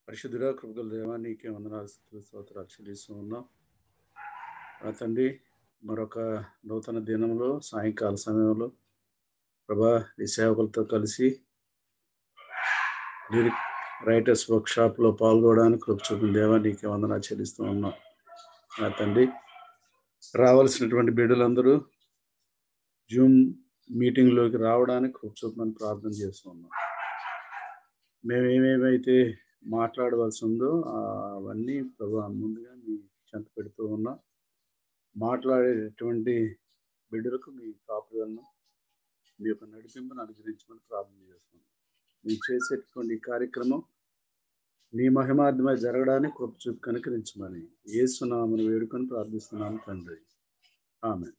పరిశుద్ధుడా కృపగల దేవా నీకే వందనాలు స్థుతులు స్తోత్రాలు చెల్లిస్తూ ఉన్నాం ఆ తండ్రి మరొక నూతన దినంలో సాయంకాల సమయంలో ప్రభా ఈ సేవకులతో కలిసి లిరిక్ రైటర్స్ వర్క్షాప్లో పాల్గొనడానికి కృప చూపిన దేవా నీకే వందనాలు చెల్లిస్తూ ఉన్నాం ఆ తండ్రి రావాల్సినటువంటి బిడ్డలందరూ జూమ్ మీటింగ్లోకి రావడానికి కృప చూపమని ప్రార్థన చేస్తూ ఉన్నాం మేము ఏమేమైతే మాట్లాడవలసి ఉందో ఆ, అవన్నీ ప్రభు ముందుగా మీ చెంత పెడుతూ ఉన్నాం మాట్లాడేటటువంటి బిడ్డలకు మీ కాపుదలను మీ యొక్క నడిపింపును అనుగ్రహించమని ప్రార్థన చేస్తున్నాం మేము చేసేటటువంటి ఈ కార్యక్రమం నీ మహిమార్థమై జరగడానికి కృప చూపు కనుకరించమని ఏసునామని వేడుకొని ప్రార్థిస్తున్నాము తండ్రి ఆమె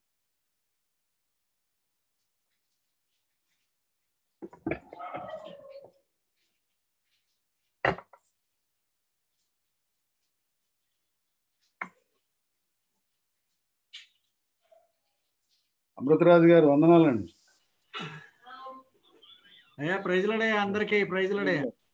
అమృతరాజు గారు వందనాలండి అయ్యా ప్రైజ్లడే అందరికి ప్రైజ్లడే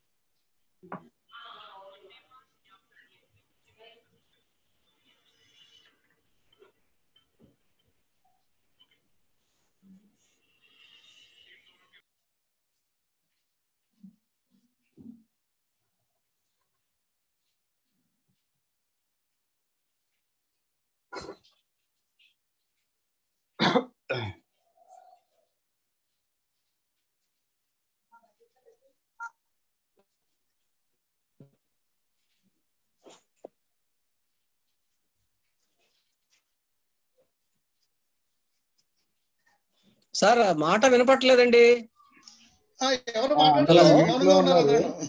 సార్ మాట వినపట్లేదండి ఆ, ఎవరు ఆ, మాట్లాడలేదు అందరూ మౌనంగా ఇంట్లో ఉన్నారు ఉన్నారు. అందరూ.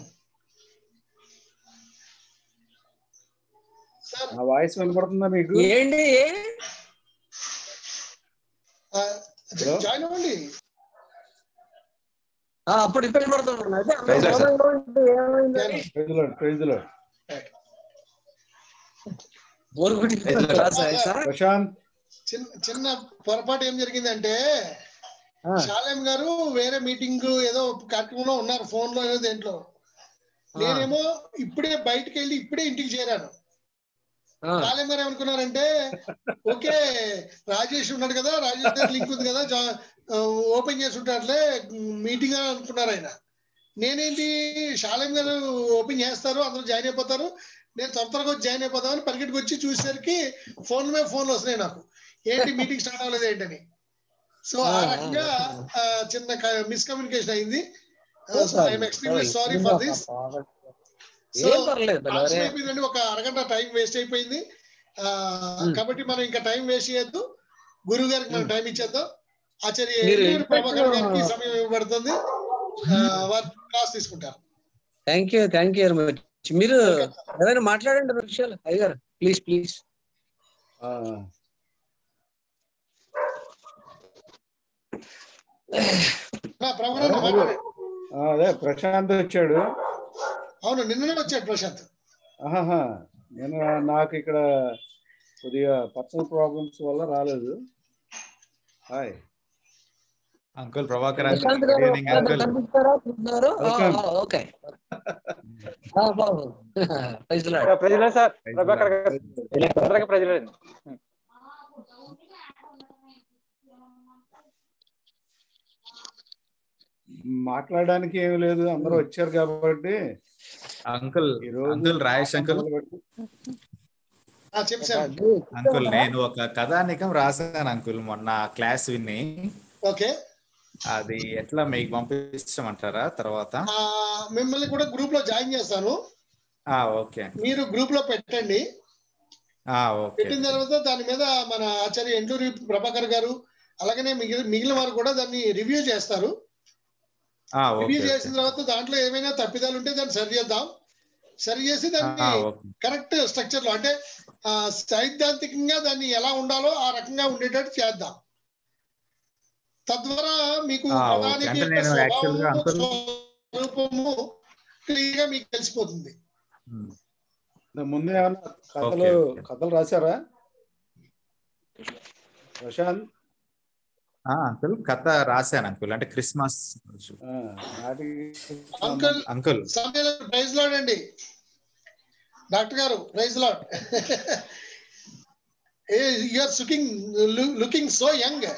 సార్ ఆ వాయిస్ వినపడుతుందా మీకు ఏంటి ఆ, హలో? జాయిన్ అవ్వండి ఆ, అప్పుడు ఇప్పుడు వినపడుతుంది అదే అంత Praise the Lord, sir. మౌనంగా ఉంటే ఏమైందని ప్రైజ్లో ప్రైజ్లో బోరు కొట్టి Praise the Lord. రాసా సార్ ప్రశాంత్ చిన్న చిన్న పొరపాటు ఏం జరిగిందంటే ఆ, శాలేం గారు వేరే మీటింగ్ ఏదో కార్యక్రమంలో ఉన్నారు ఫోన్ లో ఏదో దేంట్లో ఆ, నేనేమో ఇప్పుడే బయటికి వెళ్ళి ఇప్పుడే ఇంటికి చేరాను ఆ, శాలేం గారు ఏమనుకున్నారంటే ఓకే రాజేష్ ఉన్నాడు కదా రాజేష్ గారి లింక్ ఉంది కదా జా- ఆ, ఓపెన్ చేసి ఉంటారులే మీటింగ్ అని అనుకున్నారు ఆయన నేనేంటి శాలేం గారు ఓపెన్ చేస్తారు అందరూ జాయిన్ అయిపోతారు నేను త్వర త్వరగా వచ్చి జాయిన్ అయిపోతామని పరిగెట్టుకు వచ్చి చూసేసరికి ఫోన్ మీద ఫోన్లు వస్తున్నాయి నాకు ఏంటి మీటింగ్ స్టార్ట్ అవ్వలేదు ఏంటని సో ఆ ఆ, రకంగా ఆ, ఆ, చిన్న మిస్కమ్యూనికేషన్ అయింది oh sir, I'm extremely sorry. Sorry for this so ఏం పర్లేదు భలే. ఆలస్యం అయిపోయిందండి ఒక అరగంట టైం వేస్ట్ అయిపోయింది ఆ, Hmm. కాబట్టి మనం ఇంకా టైం వేస్ట్ చేయొద్దు గురువు గారికి మనం టైం ఇచ్చేద్దాం ఆచార్య మీరు ఎన్టీఆర్ ప్రభాకర్ ఇంట్లో- గారికి సమయం ఇవ్వబడుతుంది ఆ, వారు క్లాస్ తీసుకుంటారు thank you thank you very much మీరు ఏదైనా మాట్లాడండి రెండు విషయాలు అయ్యారు ప్లీజ్ ప్లీజ్ ఆ, ఆ, ప్రభాకర్ గారు మాట్లాడండి. ఆ, అదే ప్రశాంత్ వచ్చాడు అవును నిన్ననే వచ్చాడు ప్రశాంత్ ఆహాహా నేను నాకు ఇక్కడ కొద్దిగా పర్సనల్ ప్రాబ్లమ్స్ వల్ల రాలేదు hi uncle Prabhakar Prashanth uncle garu good evening uncle కనిపిస్తారా చూస్తున్నారు Welcome. ఓకే బాబు ప్రైజ్ లార్డ్. ప్రజలే సార్ ప్రభాకర్ గారు అందరికీ ప్రజలే మాట్లాడడానికి ఏమీ లేదు అందరూ వచ్చారు కాబట్టి అంకుల్ ఈ రోజు అంకుల్ రాయేష్ అంకుల్ మొదలుపెట్టి- ఆ, చెప్పు సార్ అంకుల్ నేను ఒక కథానికం రాశాను అంకుల్ మొన్న క్లాస్ విని ఓకే అది ఎట్లా మీకు పంపించమంటారా తర్వాత ఆ, మిమ్మల్ని కూడా గ్రూప్ లో జాయిన్ చేస్తాను ఆ ఓకే మీరు గ్రూప్ లో పెట్టండి ఆ ఓకే పెట్టిన తర్వాత దాని మీద మన ఆచార్య ఎండూరి ప్రభాకర్ గారు అలాగనే మిగిలిన మిగిలిన వారు కూడా దాన్ని రివ్యూ చేస్తారు ఆ రివ్యూ ఓకే చేసిన తర్వాత దాంట్లో ఏమైనా తప్పిదాలు ఉంటే దాన్ని సరి చేద్దాం సరి చేసి దాన్ని ఆ, ఓకే కరెక్ట్ స్ట్రక్చర్ లో అంటే ఆ, సైద్ధాంతికంగా దాన్ని ఎలా ఉండాలో ఆ రకంగా ఉండేటట్టు చేద్దాం తద్వారా మీకు ఆ, ఓకే. పదానికి అంటే యొక్క నేను actually గా స్వభావము, అంకుల్- స్వరూపము క్లియర్ గా మీకు తెలిసిపోతుంది ఉమ్. ముందు ఏమన్నా కథలు ఓకే, ఓకే. కథలు రాశారా ప్రశాంత్ ఆ, అంకుల్ కథ రాశాను అంకుల్ అంటే క్రిస్మస్ రోజు. ఆ, నాటికి అంకుల్ అంకుల్ సమయంలో ప్రైజ్ లాడండి doctor garu praise lord you're looking looking so young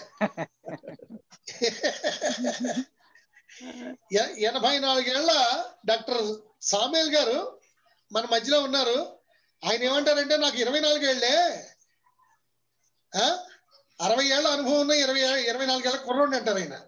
ఎనభై నాలుగేళ్ల డాక్టర్ సామేల్ గారు మన మధ్యలో ఉన్నారు ఆయన ఏమంటారంటే నాకు ఇరవై నాలుగేళ్లే ఆ? అరవై ఏళ్ళ అనుభవం ఉన్న ఇరవై ఏ- ఇరవై నాలుగేళ్ల కుర్రోండి అంటారు ఆయన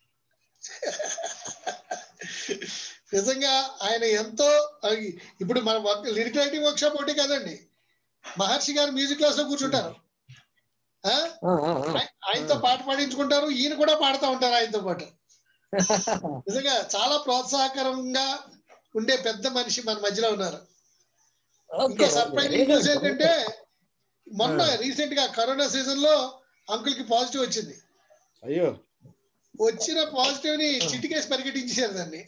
నిజంగా ఆయన ఎంతో అయి- ఇప్పుడు మన లిరిక్ రైటింగ్ వర్క్ షాప్ ఒకటి కాదండి మహర్షి గారు మ్యూజిక్ క్లాస్ లో కూర్చుంటారు ఆ? ఆ, ఆ, ఆ. ఆయ- ఆయనతో పాట పాడించుకుంటారు ఈయన కూడా పాడుతూ ఉంటారు ఆయనతో పాటు నిజంగా చాలా ప్రోత్సాహకరంగా ఉండే పెద్ద మనిషి మన మధ్యలో ఉన్నారు ఓకే, ఇంకో ఓకే. సర్ప్రైజింగ్ న్యూస్ ఏంటంటే మొన్న ఆ. రీసెంట్ గా కరోనా సీజన్ లో అంకుల్ కి పాజిటివ్ వచ్చింది అయ్యో వచ్చిన పాజిటివ్ ని చిటికేసి పరిగెట్టించేశారు దాన్ని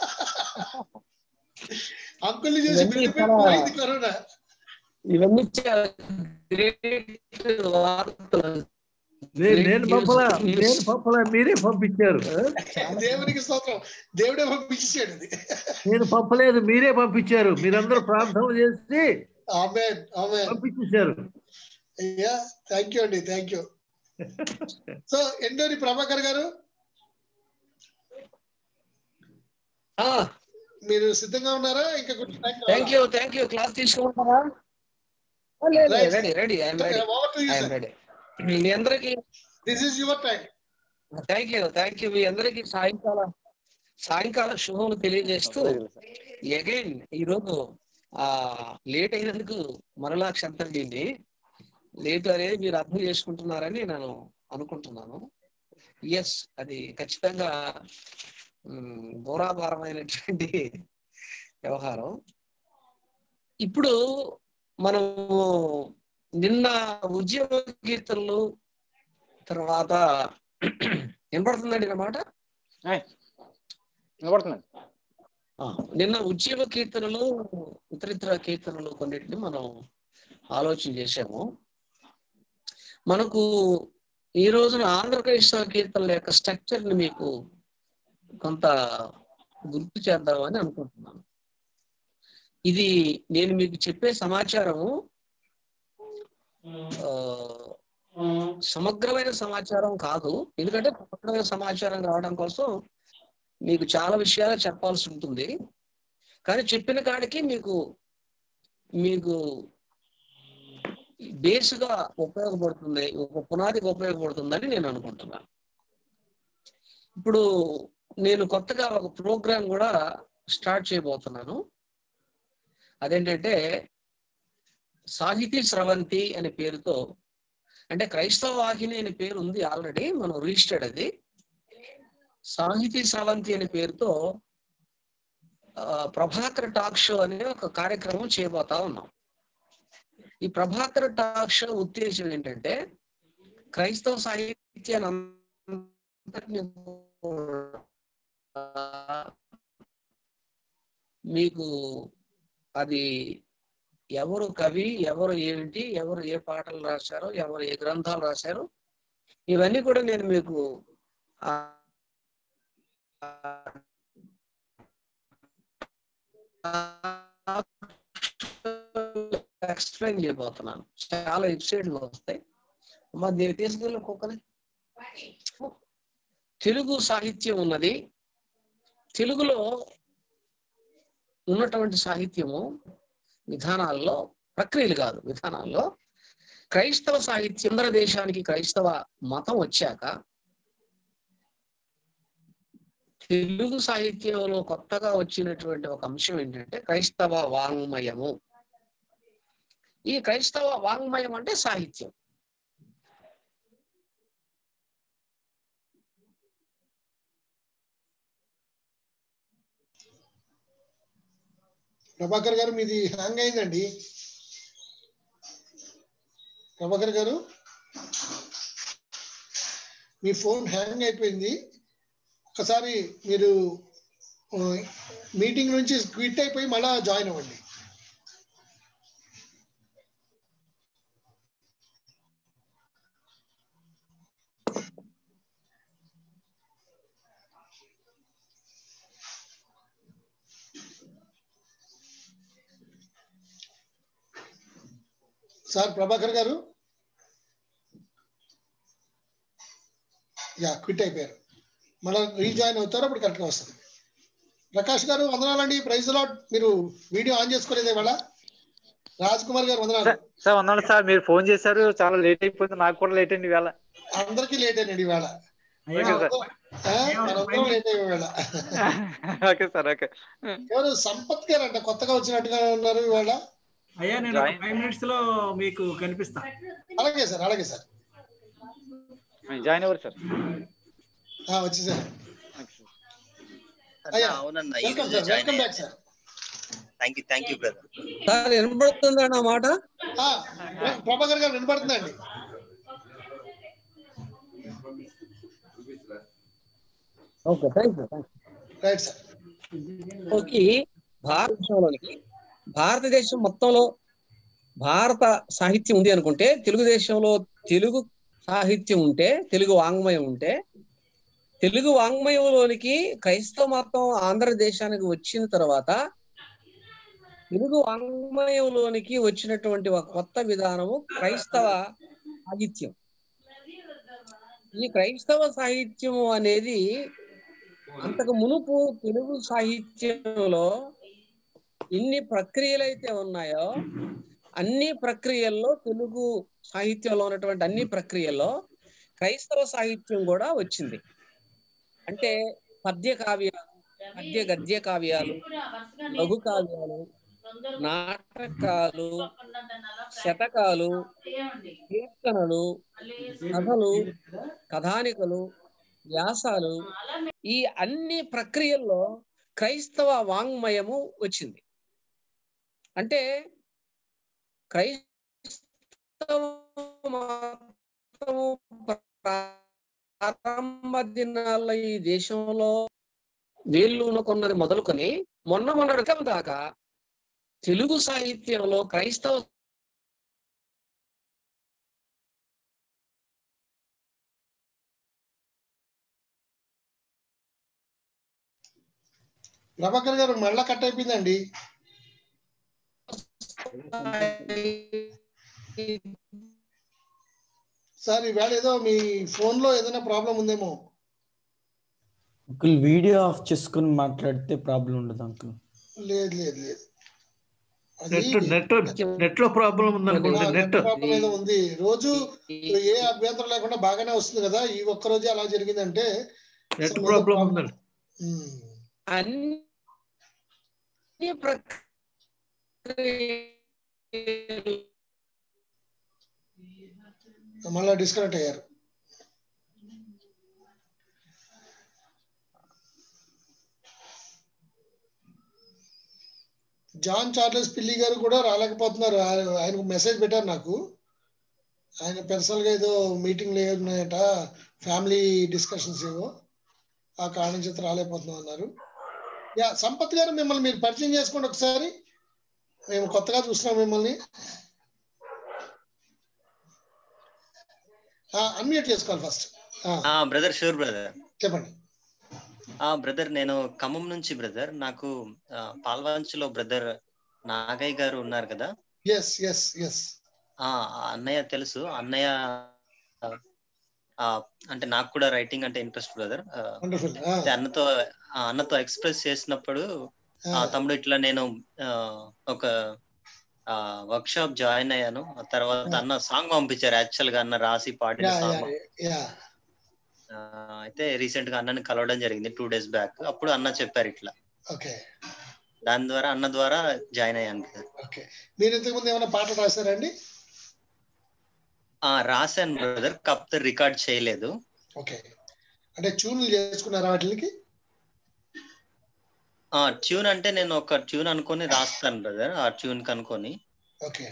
అంకుల్ ని చూసి ఇవన్నీ బిడ్డ చాలా- పోయింది కరోనా ఇవన్నీ చాలా గ్రేట్ వార్తలు నేను నేను పంపలా నేను పంపలా మీరే పంపించారు దేవునికి స్తోత్రం దేవుడే పంపించాడు అది నేను పంపలేదు మీరే పంపించారు మీరందరూ ప్రార్థన చేసి ఆమె ఆమె పంపించేశారు అయ్యా థ్యాంక్ యూ అండి thank you so Endluri Prabhakar garu ఆ, మీరు సిద్ధంగా ఉన్నారా ఇంకా కొంచెం time thank you thank you class తీసుకుంటారా ready ready I'm ready I'm ready మీ అందరికి this is your time thank you thank you మీ అందరికి సాయంకాల సాయంకాల శుభములు తెలియజేస్తూ అగైన్ ఈరోజు ఆ లేట్ అయినందుకు మరలా క్షంతం దీన్ని లేట్ అనేది మీరు అర్థం చేసుకుంటున్నారని నేను అనుకుంటున్నాను ఎస్ అది ఖచ్చితంగా ఉమ్, ఘోరాభారమైనటువంటి వ్యవహారం ఇప్పుడు మనము నిన్న ఉద్యమ కీర్తనలు తర్వాత వినపడుతుందండి అన్నమాట వినపడుతుందండి ఆ, నిన్న ఉద్యమ కీర్తనలు ఇతరితర కీర్తనలు కొన్నిటిని మనం ఆలోచన చేశాము మనకు ఈ రోజున ఆంధ్రప్రదేశ్ కీర్తనల యొక్క స్ట్రక్చర్ ని మీకు కొంత గుర్తు చేద్దామని అనుకుంటున్నాను ఇది నేను మీకు చెప్పే సమాచారము ఆ, సమగ్రమైన సమాచారం కాదు ఎందుకంటే సమగ్రమైన సమాచారం రావడం కోసం మీకు చాలా విషయాలు చెప్పాల్సి ఉంటుంది కానీ చెప్పిన కాడికి మీకు మీకు బేస్గా ఉపయోగపడుతుంది ఒక పునాదికి ఉపయోగపడుతుందని నేను అనుకుంటున్నాను ఇప్పుడు నేను కొత్తగా ఒక ప్రోగ్రాం కూడా స్టార్ట్ చేయబోతున్నాను అదేంటంటే సాహితీ స్రవంతి అనే పేరుతో అంటే క్రైస్తవ వాహిని అనే పేరు ఉంది ఆల్రెడీ మనం రిజిస్టర్డ్ అది సాహితీ స్రవంతి అనే పేరుతో ఆ, ప్రభాకర్ టాక్ షో అనే ఒక కార్యక్రమం చేయబోతా ఉన్నాం ఈ ప్రభాకర్ టాక్ షో ఉద్దేశం ఏంటంటే క్రైస్తవ సాహిత్యాన్ని అంతటిని కూడా మీకు అది ఎవరు కవి ఎవరు ఏమిటి ఎవరు ఏ పాటలు రాశారో ఎవరు ఏ గ్రంథాలు రాశారో ఇవన్నీ కూడా నేను మీకు ఆ ఎక్స్ప్లెయిన్ చేయబోతున్నాను చాలా ఎపిసోడ్లు వస్తాయి అమ్మా దీన్ని తీసుకెళ్ళి ఒక్కొక్కరి తెలుగు సాహిత్యం ఉన్నది తెలుగులో ఉన్నటువంటి సాహిత్యము విధానాల్లో ప్రక్రియలు కాదు విధానాల్లో క్రైస్తవ సాహిత్యం ఆంధ్ర దేశానికి క్రైస్తవ మతం వచ్చాక తెలుగు సాహిత్యంలో కొత్తగా వచ్చినటువంటి ఒక అంశం ఏంటంటే క్రైస్తవ వాంగ్మయము ఈ క్రైస్తవ వాంగ్మయం అంటే సాహిత్యం ప్రభాకర్ గారు మీది హ్యాంగ్ అయిందండి ప్రభాకర్ గారు మీ ఫోన్ హ్యాంగ్ అయిపోయింది ఒకసారి మీరు మీటింగ్ నుంచి క్విట్ అయిపోయి మళ్ళా జాయిన్ అవ్వండి సార్ ప్రభాకర్ గారు యా క్విట్ అయిపోయారు మళ్ళీ రీజాయిన్ అవుతారు అప్పుడు కరెక్ట్గా వస్తుంది ప్రకాష్ గారు వందనాలండి ప్రైజ్ లాట్ మీరు వీడియో ఆన్ చేసుకోలేదు ఇవాళ రాజ్ కుమార్ గారు వందనాలు సార్ వందనాలు సార్ మీరు ఫోన్ చేశారు చాలా లేట్ అయిపోయింది నాకు కూడా లేట్ అయింది ఇవాళ అందరికీ లేట్ అయినండి ఇవాళ ఓకే సార్ ఆ, మనందరం లేట్ అయ్యి ఇవాళ ఓకే సార్ ఓకే ఎవరు సంపత్ గారు అంట కొత్తగా వచ్చినట్టుగా ఉన్నారు ఇవాళ అయ్యా నేను Join- ఫైవ్ మినిట్స్ లో మీకు కనిపిస్తా అలాగే సార్ అలాగే సార్ జాయిన్ అవ్వరు సార్ ఆ, వచ్చేసారు ఓకే సార్. అయ్యా, అవునన్నా ఈ వెల్కమ్ రోజే sir join welcome back sir thank you thank you brother sir వినపడుతుందా నా మాట ఆ, ప్రభాకర్ గారు వినపడుతుందండి okay thank you right sir okay భారతదేశంలోనికి భారతదేశం మొత్తంలో భారత సాహిత్యం ఉంది అనుకుంటే తెలుగుదేశంలో తెలుగు సాహిత్యం ఉంటే తెలుగు వాంగ్మయం ఉంటే తెలుగు వాంగ్మయంలోనికి క్రైస్తవ మతం ఆంధ్రదేశానికి వచ్చిన తర్వాత తెలుగు వాంగ్మయంలోనికి వచ్చినటువంటి ఒక కొత్త విధానము క్రైస్తవ సాహిత్యం ఈ క్రైస్తవ సాహిత్యం అనేది అంతకు మునుపు తెలుగు సాహిత్యంలో ఎన్ని ప్రక్రియలు అయితే ఉన్నాయో అన్ని ప్రక్రియల్లో తెలుగు సాహిత్యంలో ఉన్నటువంటి అన్ని ప్రక్రియల్లో క్రైస్తవ సాహిత్యం కూడా వచ్చింది అంటే పద్య కావ్యాలు పద్య గద్య కావ్యాలు లఘు కావ్యాలు నాటకాలు శతకాలు కీర్తనలు కథలు కథానికలు వ్యాసాలు ఈ అన్ని ప్రక్రియల్లో క్రైస్తవ వాంగ్మయము వచ్చింది అంటే క్రైస్తవ మతము ప్రారంభ దినాల ఈ దేశంలో వేళ్ళు కొన్నది మొదలుకొని మొన్న మొన్నటి దాకా తెలుగు సాహిత్యంలో క్రైస్తవ ప్రభాకర్ గారు మళ్ళా కట్ అయిపోయిందండి సార్ ఈవేళ ఏదో మీ ఫోన్ లో ఏదైనా ప్రాబ్లం ఉందేమో అంకుల్ వీడియో ఆఫ్ చేసుకుని మాట్లాడితే ప్రాబ్లం ఉండదు అంకుల్ లేదు లేదు లేదు అది నెట్ నెట్ నెట్ లో ప్రాబ్లం ఉందనుకుంటా నెట్ ప్రాబ్లం ఏదో ఉంది రోజు ఏ అభ్యంతరం లేకుండా బాగానే వస్తుంది కదా ఈ ఒక్క రోజే అలా జరిగిందంటే నెట్ ప్రాబ్లం ఉందండి ఉమ్, అన్ని ప్రక్రియలు మళ్ళా డిస్కనెక్ట్ అయ్యారు జాన్ చార్లెస్ పిల్లి గారు కూడా రాలేకపోతున్నారు ఆయన- ఆయనకు మెసేజ్ పెట్టారు నాకు ఆయన పర్సనల్ గా ఏదో మీటింగ్ లేవున్నాయట ఫ్యామిలీ డిస్కషన్స్ ఏవో ఆ కారణం చేత రాలేకపోతున్నాం అన్నారు యా సంపత్ గారు మిమ్మల్ని మీరు పరిచయం చేసుకోండి ఒకసారి మేము కొత్తగా చూస్తున్నాం మిమ్మల్ని అన్మ్యూట్ చేసుకోవాలి ఫస్ట్ బ్రదర్ షూర్ బ్రదర్ చెప్పండి ఆ బ్రదర్ నేను ఖమ్మం నుంచి బ్రదర్ నాకు ఆ, పాల్వంచులో బ్రదర్ నాగయ్య గారు ఉన్నారు కదా ఎస్ ఎస్ ఎస్ ఆ ఆ అన్నయ్య తెలుసు అన్నయ్య ఆ, అంటే నాకు కూడా రైటింగ్ అంటే ఇంట్రెస్ట్ బ్రదర్ వండర్ఫుల్ అన్నతో ఆ, అన్నతో ఎక్స్ప్రెస్ చేసినప్పుడు ఆ తమ్ముడు ఇట్లా నేను ఆ, ఒక వర్క్ షాప్ జాయిన్ అయ్యాను ఆ తర్వాత అన్న సాంగ్ పంపించారు యాక్చువల్ గా అన్న రాసి పాడిన యా యా సాంగ్ యా అయితే రీసెంట్ గా అన్నని కలవడం జరిగింది టూ డేస్ బ్యాక్ అప్పుడు అన్న చెప్పారు ఇట్లా ఓకే దాని ద్వారా అన్న ద్వారా జాయిన్ అయ్యాను brother. ఓకే మీరు ఇంతకు ముందు ఏమైనా పాటలు రాశారండి ఆ రాశాను బ్రదర్ కాకపోతే రికార్డ్ చేయలేదు ఓకే అంటే ట్యూన్లు చేసుకున్నారా వాటికి ఆ ట్యూన్ అంటే నేను ఒక ట్యూన్ అనుకొని రాస్తాను బ్రదర్ ఆ ట్యూన్ కనుకొని ఓకే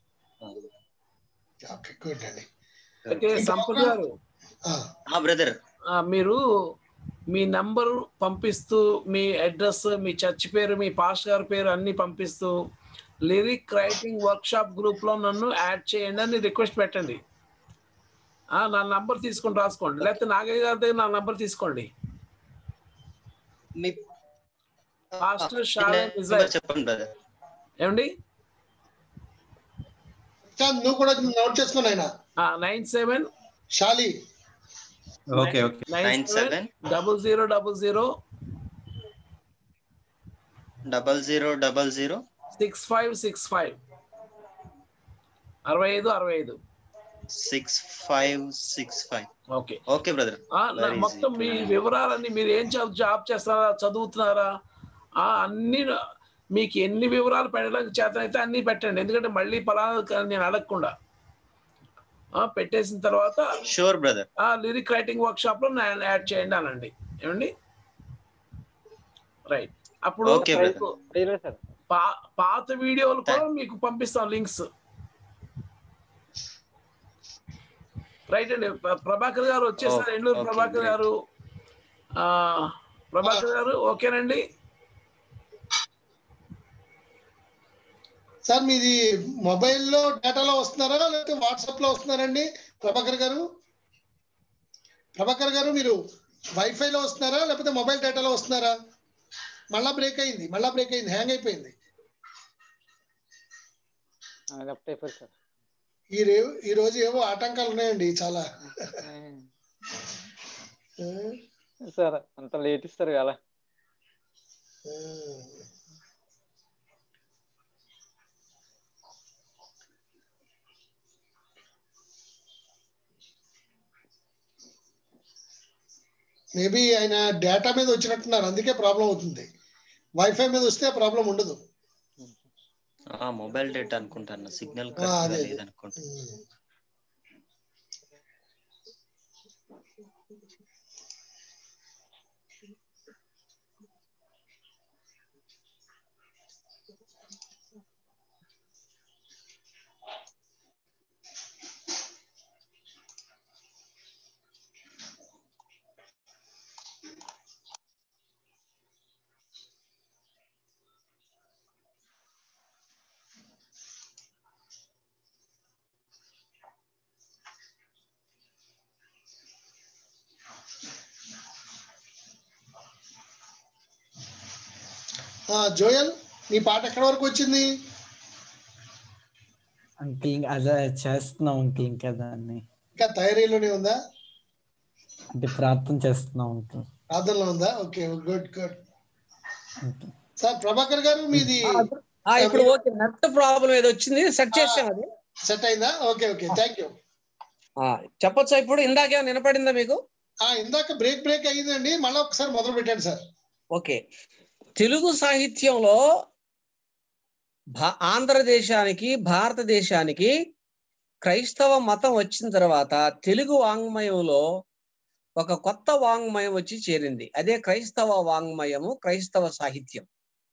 ఓకే గుడ్ అండి అయితే సంపత్ గారు ఆ బ్రదర్ ఆ, మీరు మీ నంబరు పంపిస్తూ మీ అడ్రస్ మీ చర్చ్ పేరు మీ పాస్ట్ గారి పేరు అన్ని పంపిస్తూ lyric writing workshop group లో నన్ను యాడ్ చేయండి అని రిక్వెస్ట్ పెట్టండి ఆ, నా నంబర్ తీసుకొని రాసుకోండి లేకపోతే నాగయ్య గారి దగ్గర నా నంబర్ తీసుకోండి మీ పాస్టర్ షాలెం నెంబర్ ఇజ్రాయెల్ చెప్పండి బ్రదర్ ఏమండి ప్రశాంత్ నువ్వు కూడా నోట్ చేసుకుని ఆయన నైన్ సెవెన్ షాలి okay okay nine seven double zero double zero double zero double zero six five six five అరవై ఐదు అరవై ఐదు six five six five okay okay brother ఆ, నా- మొత్తం మీ వివరాలన్నీ మీరు ఏం చదువు జాబ్ చేస్తారా చదువుతున్నారా ఆ అన్ని మీకు ఎన్ని వివరాలు పెట్టడానికి చేతనైతే అన్ని పెట్టండి ఎందుకంటే మళ్ళీ పలానా నేను అడగకుండా ఆ, పెట్టేసిన తర్వాత షూర్ బ్రదర్ ఆ లిరిక్ రైటింగ్ వర్క్ షాప్ లో నేను యాడ్ చేయండి అనండి ఏమండి రైట్ అప్పుడు Okay, brother. మీకు పా- పాత వీడియోలు కూడా మీకు పంపిస్తాం లింక్స్ రైట్ అండి ప్ర- ప్రభాకర్ గారు వచ్చేసారు Okay, ఎండూరు okay, ప్రభాకర్ great. గారు ఆ, ప్రభాకర్ గారు ఓకేనండి సార్ మీది మొబైల్లో డేటాలో వస్తున్నారా లేకపోతే వాట్సాప్ లో వస్తున్నారండి ప్రభాకర్ గారు ప్రభాకర్ గారు మీరు వైఫైలో వస్తున్నారా లేకపోతే మొబైల్ డేటాలో వస్తున్నారా మళ్ళా బ్రేక్ అయింది మళ్ళా బ్రేక్ అయింది హ్యాంగ్ అయిపోయింది లెఫ్ట్ అయిపోయింది సార్ ఈ రే ఈ రోజు ఏవో ఆటంకాలు ఉన్నాయండి చాలా సార్ అంత లేట్ ఇస్తారు కదా మేబీ ఆయన డేటా మీద వచ్చినట్టున్నారు అందుకే ప్రాబ్లం అవుతుంది వైఫై మీద వస్తే ప్రాబ్లం ఉండదు మొబైల్ డేటా అనుకుంటాను సిగ్నల్ ఆ, కరెక్ట్గా అదే, అదే. లేదనుకుంటా ఆ, జోయల్ నీ పాట ఎక్కడి వరకు వచ్చింది అంకిల్ అదే చేస్తున్నాం అంకిల్ ఇంకా దాన్ని ఇంకా తయారీలోనే ఉందా అంటే ప్రార్థన చేస్తున్నాం అంకిల్ ప్రార్థనలో ఉందా okay good good sir Prabhakar garu మీది ఆ, ఇప్పుడు ఓకే నెట్ ప్రాబ్లం ఏదో వచ్చింది సెట్ చేసాం అది సెట్ అయిందా ఓకే ఓకే థ్యాంక్ యూ ఆ, చెప్పొచ్చా ఇప్పుడు ఇందాకే వినపడిందా మీకు ఆ ఇందాక బ్రేక్ బ్రేక్ అయ్యిందండి మళ్ళీ ఒకసారి మొదలు పెట్టండి సార్ ఓకే తెలుగు సాహిత్యంలో భా- ఆంధ్రదేశానికి భారతదేశానికి క్రైస్తవ మతం వచ్చిన తర్వాత తెలుగు వాంగ్మయంలో ఒక కొత్త వాంగ్మయం వచ్చి చేరింది అదే క్రైస్తవ వాంగ్మయము క్రైస్తవ సాహిత్యం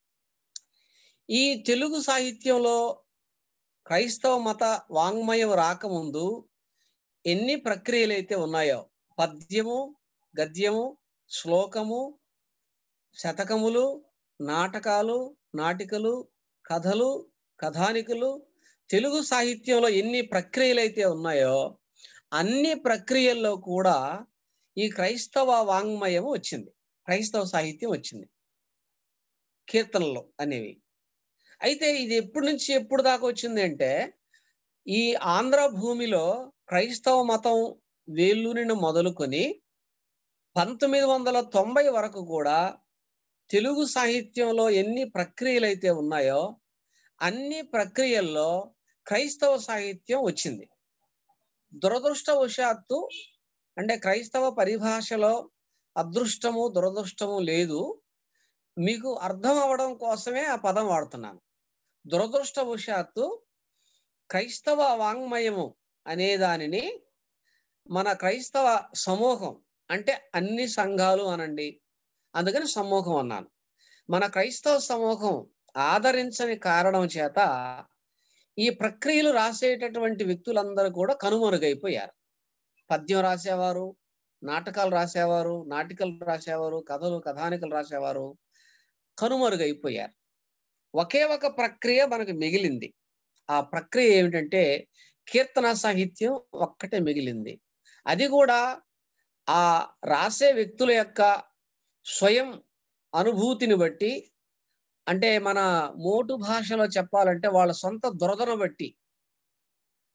ఈ తెలుగు సాహిత్యంలో క్రైస్తవ మత వాంగ్మయం రాకముందు ఎన్ని ప్రక్రియలు అయితే ఉన్నాయో పద్యము గద్యము శ్లోకము శతకములు నాటకాలు నాటికలు కథలు కథానికలు తెలుగు సాహిత్యంలో ఎన్ని ప్రక్రియలు అయితే ఉన్నాయో అన్ని ప్రక్రియల్లో కూడా ఈ క్రైస్తవ వాంగ్మయం వచ్చింది క్రైస్తవ సాహిత్యం వచ్చింది కీర్తనలు అనేవి అయితే ఇది ఎప్పటి నుంచి ఎప్పుడు దాకా వచ్చింది అంటే ఈ ఆంధ్ర భూమిలో క్రైస్తవ మతం వేలూరిని మొదలుకొని పంతొమ్మిది వందల తొంభై వరకు కూడా తెలుగు సాహిత్యంలో ఎన్ని ప్రక్రియలు అయితే ఉన్నాయో అన్ని ప్రక్రియల్లో క్రైస్తవ సాహిత్యం వచ్చింది దురదృష్టవశాత్తు అంటే క్రైస్తవ పరిభాషలో అదృష్టము దురదృష్టము లేదు మీకు అర్థం అవడం కోసమే ఆ పదం వాడుతున్నాను దురదృష్టవశాత్తు క్రైస్తవ వాంగ్మయము అనే దానిని మన క్రైస్తవ సమూహం అంటే అన్ని సంఘాలు అనండి అందుకని సమూహం అన్నాను మన క్రైస్తవ సమూహం ఆదరించని కారణం చేత ఈ ప్రక్రియలు రాసేటటువంటి వ్యక్తులందరూ కూడా కనుమరుగైపోయారు పద్యం రాసేవారు నాటకాలు రాసేవారు నాటికలు రాసేవారు కథలు కథానికలు రాసేవారు కనుమరుగైపోయారు ఒకే ఒక ప్రక్రియ మనకు మిగిలింది ఆ ప్రక్రియ ఏమిటంటే కీర్తన సాహిత్యం ఒక్కటే మిగిలింది అది కూడా ఆ రాసే వ్యక్తుల యొక్క స్వయం అనుభూతిని బట్టి అంటే మన మోటు భాషలో చెప్పాలంటే వాళ్ళ సొంత దురదను బట్టి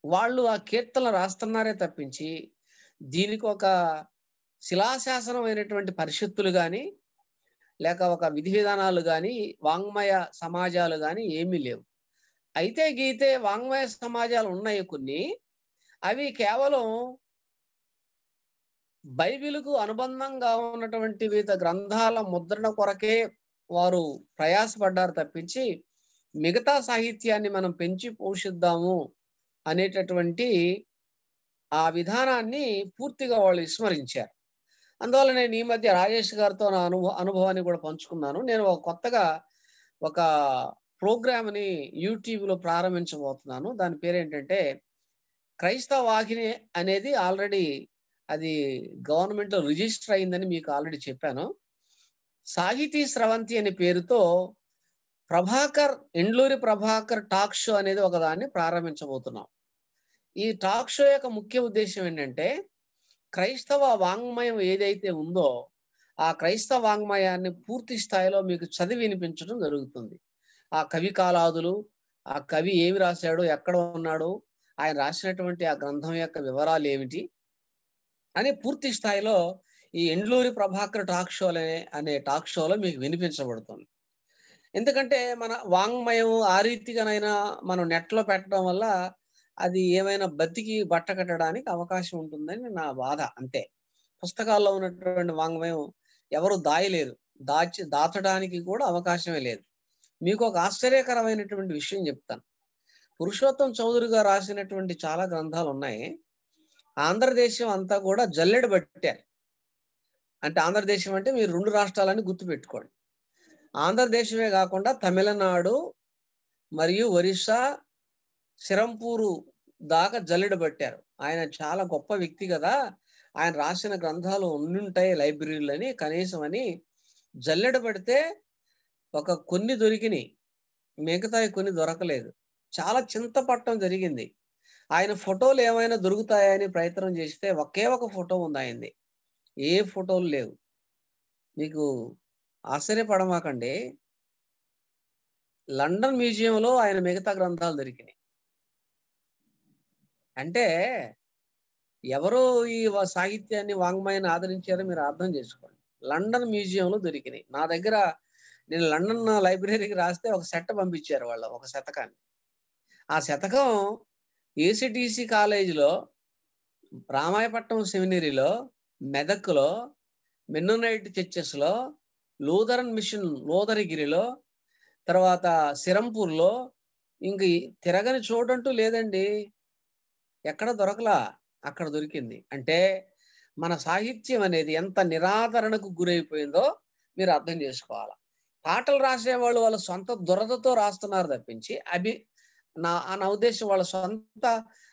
వాళ్ళు ఆ కీర్తనలు రాస్తున్నారే తప్పించి దీనికి ఒక శిలాశాసనమైనటువంటి పరిషత్తులు కానీ లేక ఒక విధి విధానాలు కానీ వాంగ్మయ సమాజాలు కానీ ఏమీ లేవు అయితే గీతే వాంగ్మయ సమాజాలు ఉన్నాయి కొన్ని అవి కేవలం బైబిల్కు అనుబంధంగా ఉన్నటువంటి వివిధ గ్రంథాల ముద్రణ కొరకే వారు ప్రయాసపడ్డారు తప్పించి మిగతా సాహిత్యాన్ని మనం పెంచి పోషిద్దాము అనేటటువంటి ఆ విధానాన్ని పూర్తిగా వాళ్ళు విస్మరించారు అందువల్ల నేను ఈ మధ్య రాజేష్ గారితో నా అనుభవ అనుభవాన్ని కూడా పంచుకున్నాను నేను ఒక కొత్తగా ఒక ప్రోగ్రామ్ని యూట్యూబ్లో ప్రారంభించబోతున్నాను దాని పేరు ఏంటంటే క్రైస్తవ వాహిని అనేది ఆల్రెడీ అది గవర్నమెంట్లో రిజిస్టర్ అయిందని మీకు ఆల్రెడీ చెప్పాను సాహితీ స్రవంతి అనే పేరుతో ప్రభాకర్ ఎండ్లూరి ప్రభాకర్ టాక్ షో అనేది ఒక దాన్ని ప్రారంభించబోతున్నాం ఈ టాక్ షో యొక్క ముఖ్య ఉద్దేశం ఏంటంటే క్రైస్తవ వాంగ్మయం ఏదైతే ఉందో ఆ క్రైస్తవ వాంగ్మయాన్ని పూర్తి స్థాయిలో మీకు చదివి వినిపించడం జరుగుతుంది ఆ కవి కాలాదులు ఆ కవి ఏమి రాశాడు ఎక్కడ ఉన్నాడు ఆయన రాసినటువంటి ఆ గ్రంథం యొక్క వివరాలు ఏమిటి అని పూర్తి స్థాయిలో ఈ ఎండ్లూరి ప్రభాకర్ టాక్ షో అనే అనే టాక్ షోలో మీకు వినిపించబడుతుంది ఎందుకంటే మన వాంగ్మయం ఆ రీతిగానైనా మనం నెట్లో పెట్టడం వల్ల అది ఏమైనా బతికి బట్ట కట్టడానికి అవకాశం ఉంటుందని నా బాధ అంతే పుస్తకాల్లో ఉన్నటువంటి వాంగ్మయం ఎవరు దాయలేరు దాచి దాచడానికి కూడా అవకాశమే లేదు మీకు ఒక ఆశ్చర్యకరమైనటువంటి విషయం చెప్తాను పురుషోత్తం చౌదరి గారు రాసినటువంటి చాలా గ్రంథాలు ఉన్నాయి ఆంధ్రదేశం అంతా కూడా జల్లెడ పట్టారు అంటే ఆంధ్రదేశం అంటే మీరు రెండు రాష్ట్రాలని గుర్తుపెట్టుకోండి ఆంధ్రదేశమే కాకుండా తమిళనాడు మరియు ఒరిస్సా సిరంపూరు దాకా జల్లెడ పట్టారు ఆయన చాలా గొప్ప వ్యక్తి కదా ఆయన రాసిన గ్రంథాలు ఉండుంటాయి లైబ్రరీలని కనీసం అని జల్లెడ పడితే ఒక కొన్ని దొరికినాయి మిగతాయి కొన్ని దొరకలేదు చాలా చింతపట్టం జరిగింది ఆయన ఫోటోలు ఏమైనా దొరుకుతాయని ప్రయత్నం చేస్తే ఒకే ఒక ఫోటో ఉంది ఆయనది ఏ ఫోటోలు లేవు మీకు ఆశ్చర్యపడమాకండి లండన్ మ్యూజియంలో ఆయన మిగతా గ్రంథాలు దొరికినాయి అంటే ఎవరో ఈ వ- సాహిత్యాన్ని వాంగ్మయాన్ని ఆదరించారో మీరు అర్థం చేసుకోండి లండన్ మ్యూజియంలో దొరికినాయి నా దగ్గర నేను లండన్ లైబ్రరీకి రాస్తే ఒక సెట్ పంపించారు వాళ్ళు ఒక శతకాన్ని ఆ శతకం ఏసిటిసి కాలేజీలో రామాయపట్నం సెమినరీలో మెదక్లో మెన్నోనైట్ చర్చెస్లో లూథరన్ మిషన్ లోదరగిరిలో తర్వాత సిరంపూర్లో ఇంక ఈ తిరగని చోటంటూ లేదండి ఎక్కడ దొరకలా అక్కడ దొరికింది అంటే మన సాహిత్యం అనేది ఎంత నిరాదరణకు గురైపోయిందో మీరు అర్థం చేసుకోవాలి పాటలు రాసేవాళ్ళు వాళ్ళ సొంత దురదతో రాస్తున్నారు తప్పించి అభి నా ఆ నా ఉద్దేశం వాళ్ళ సొంత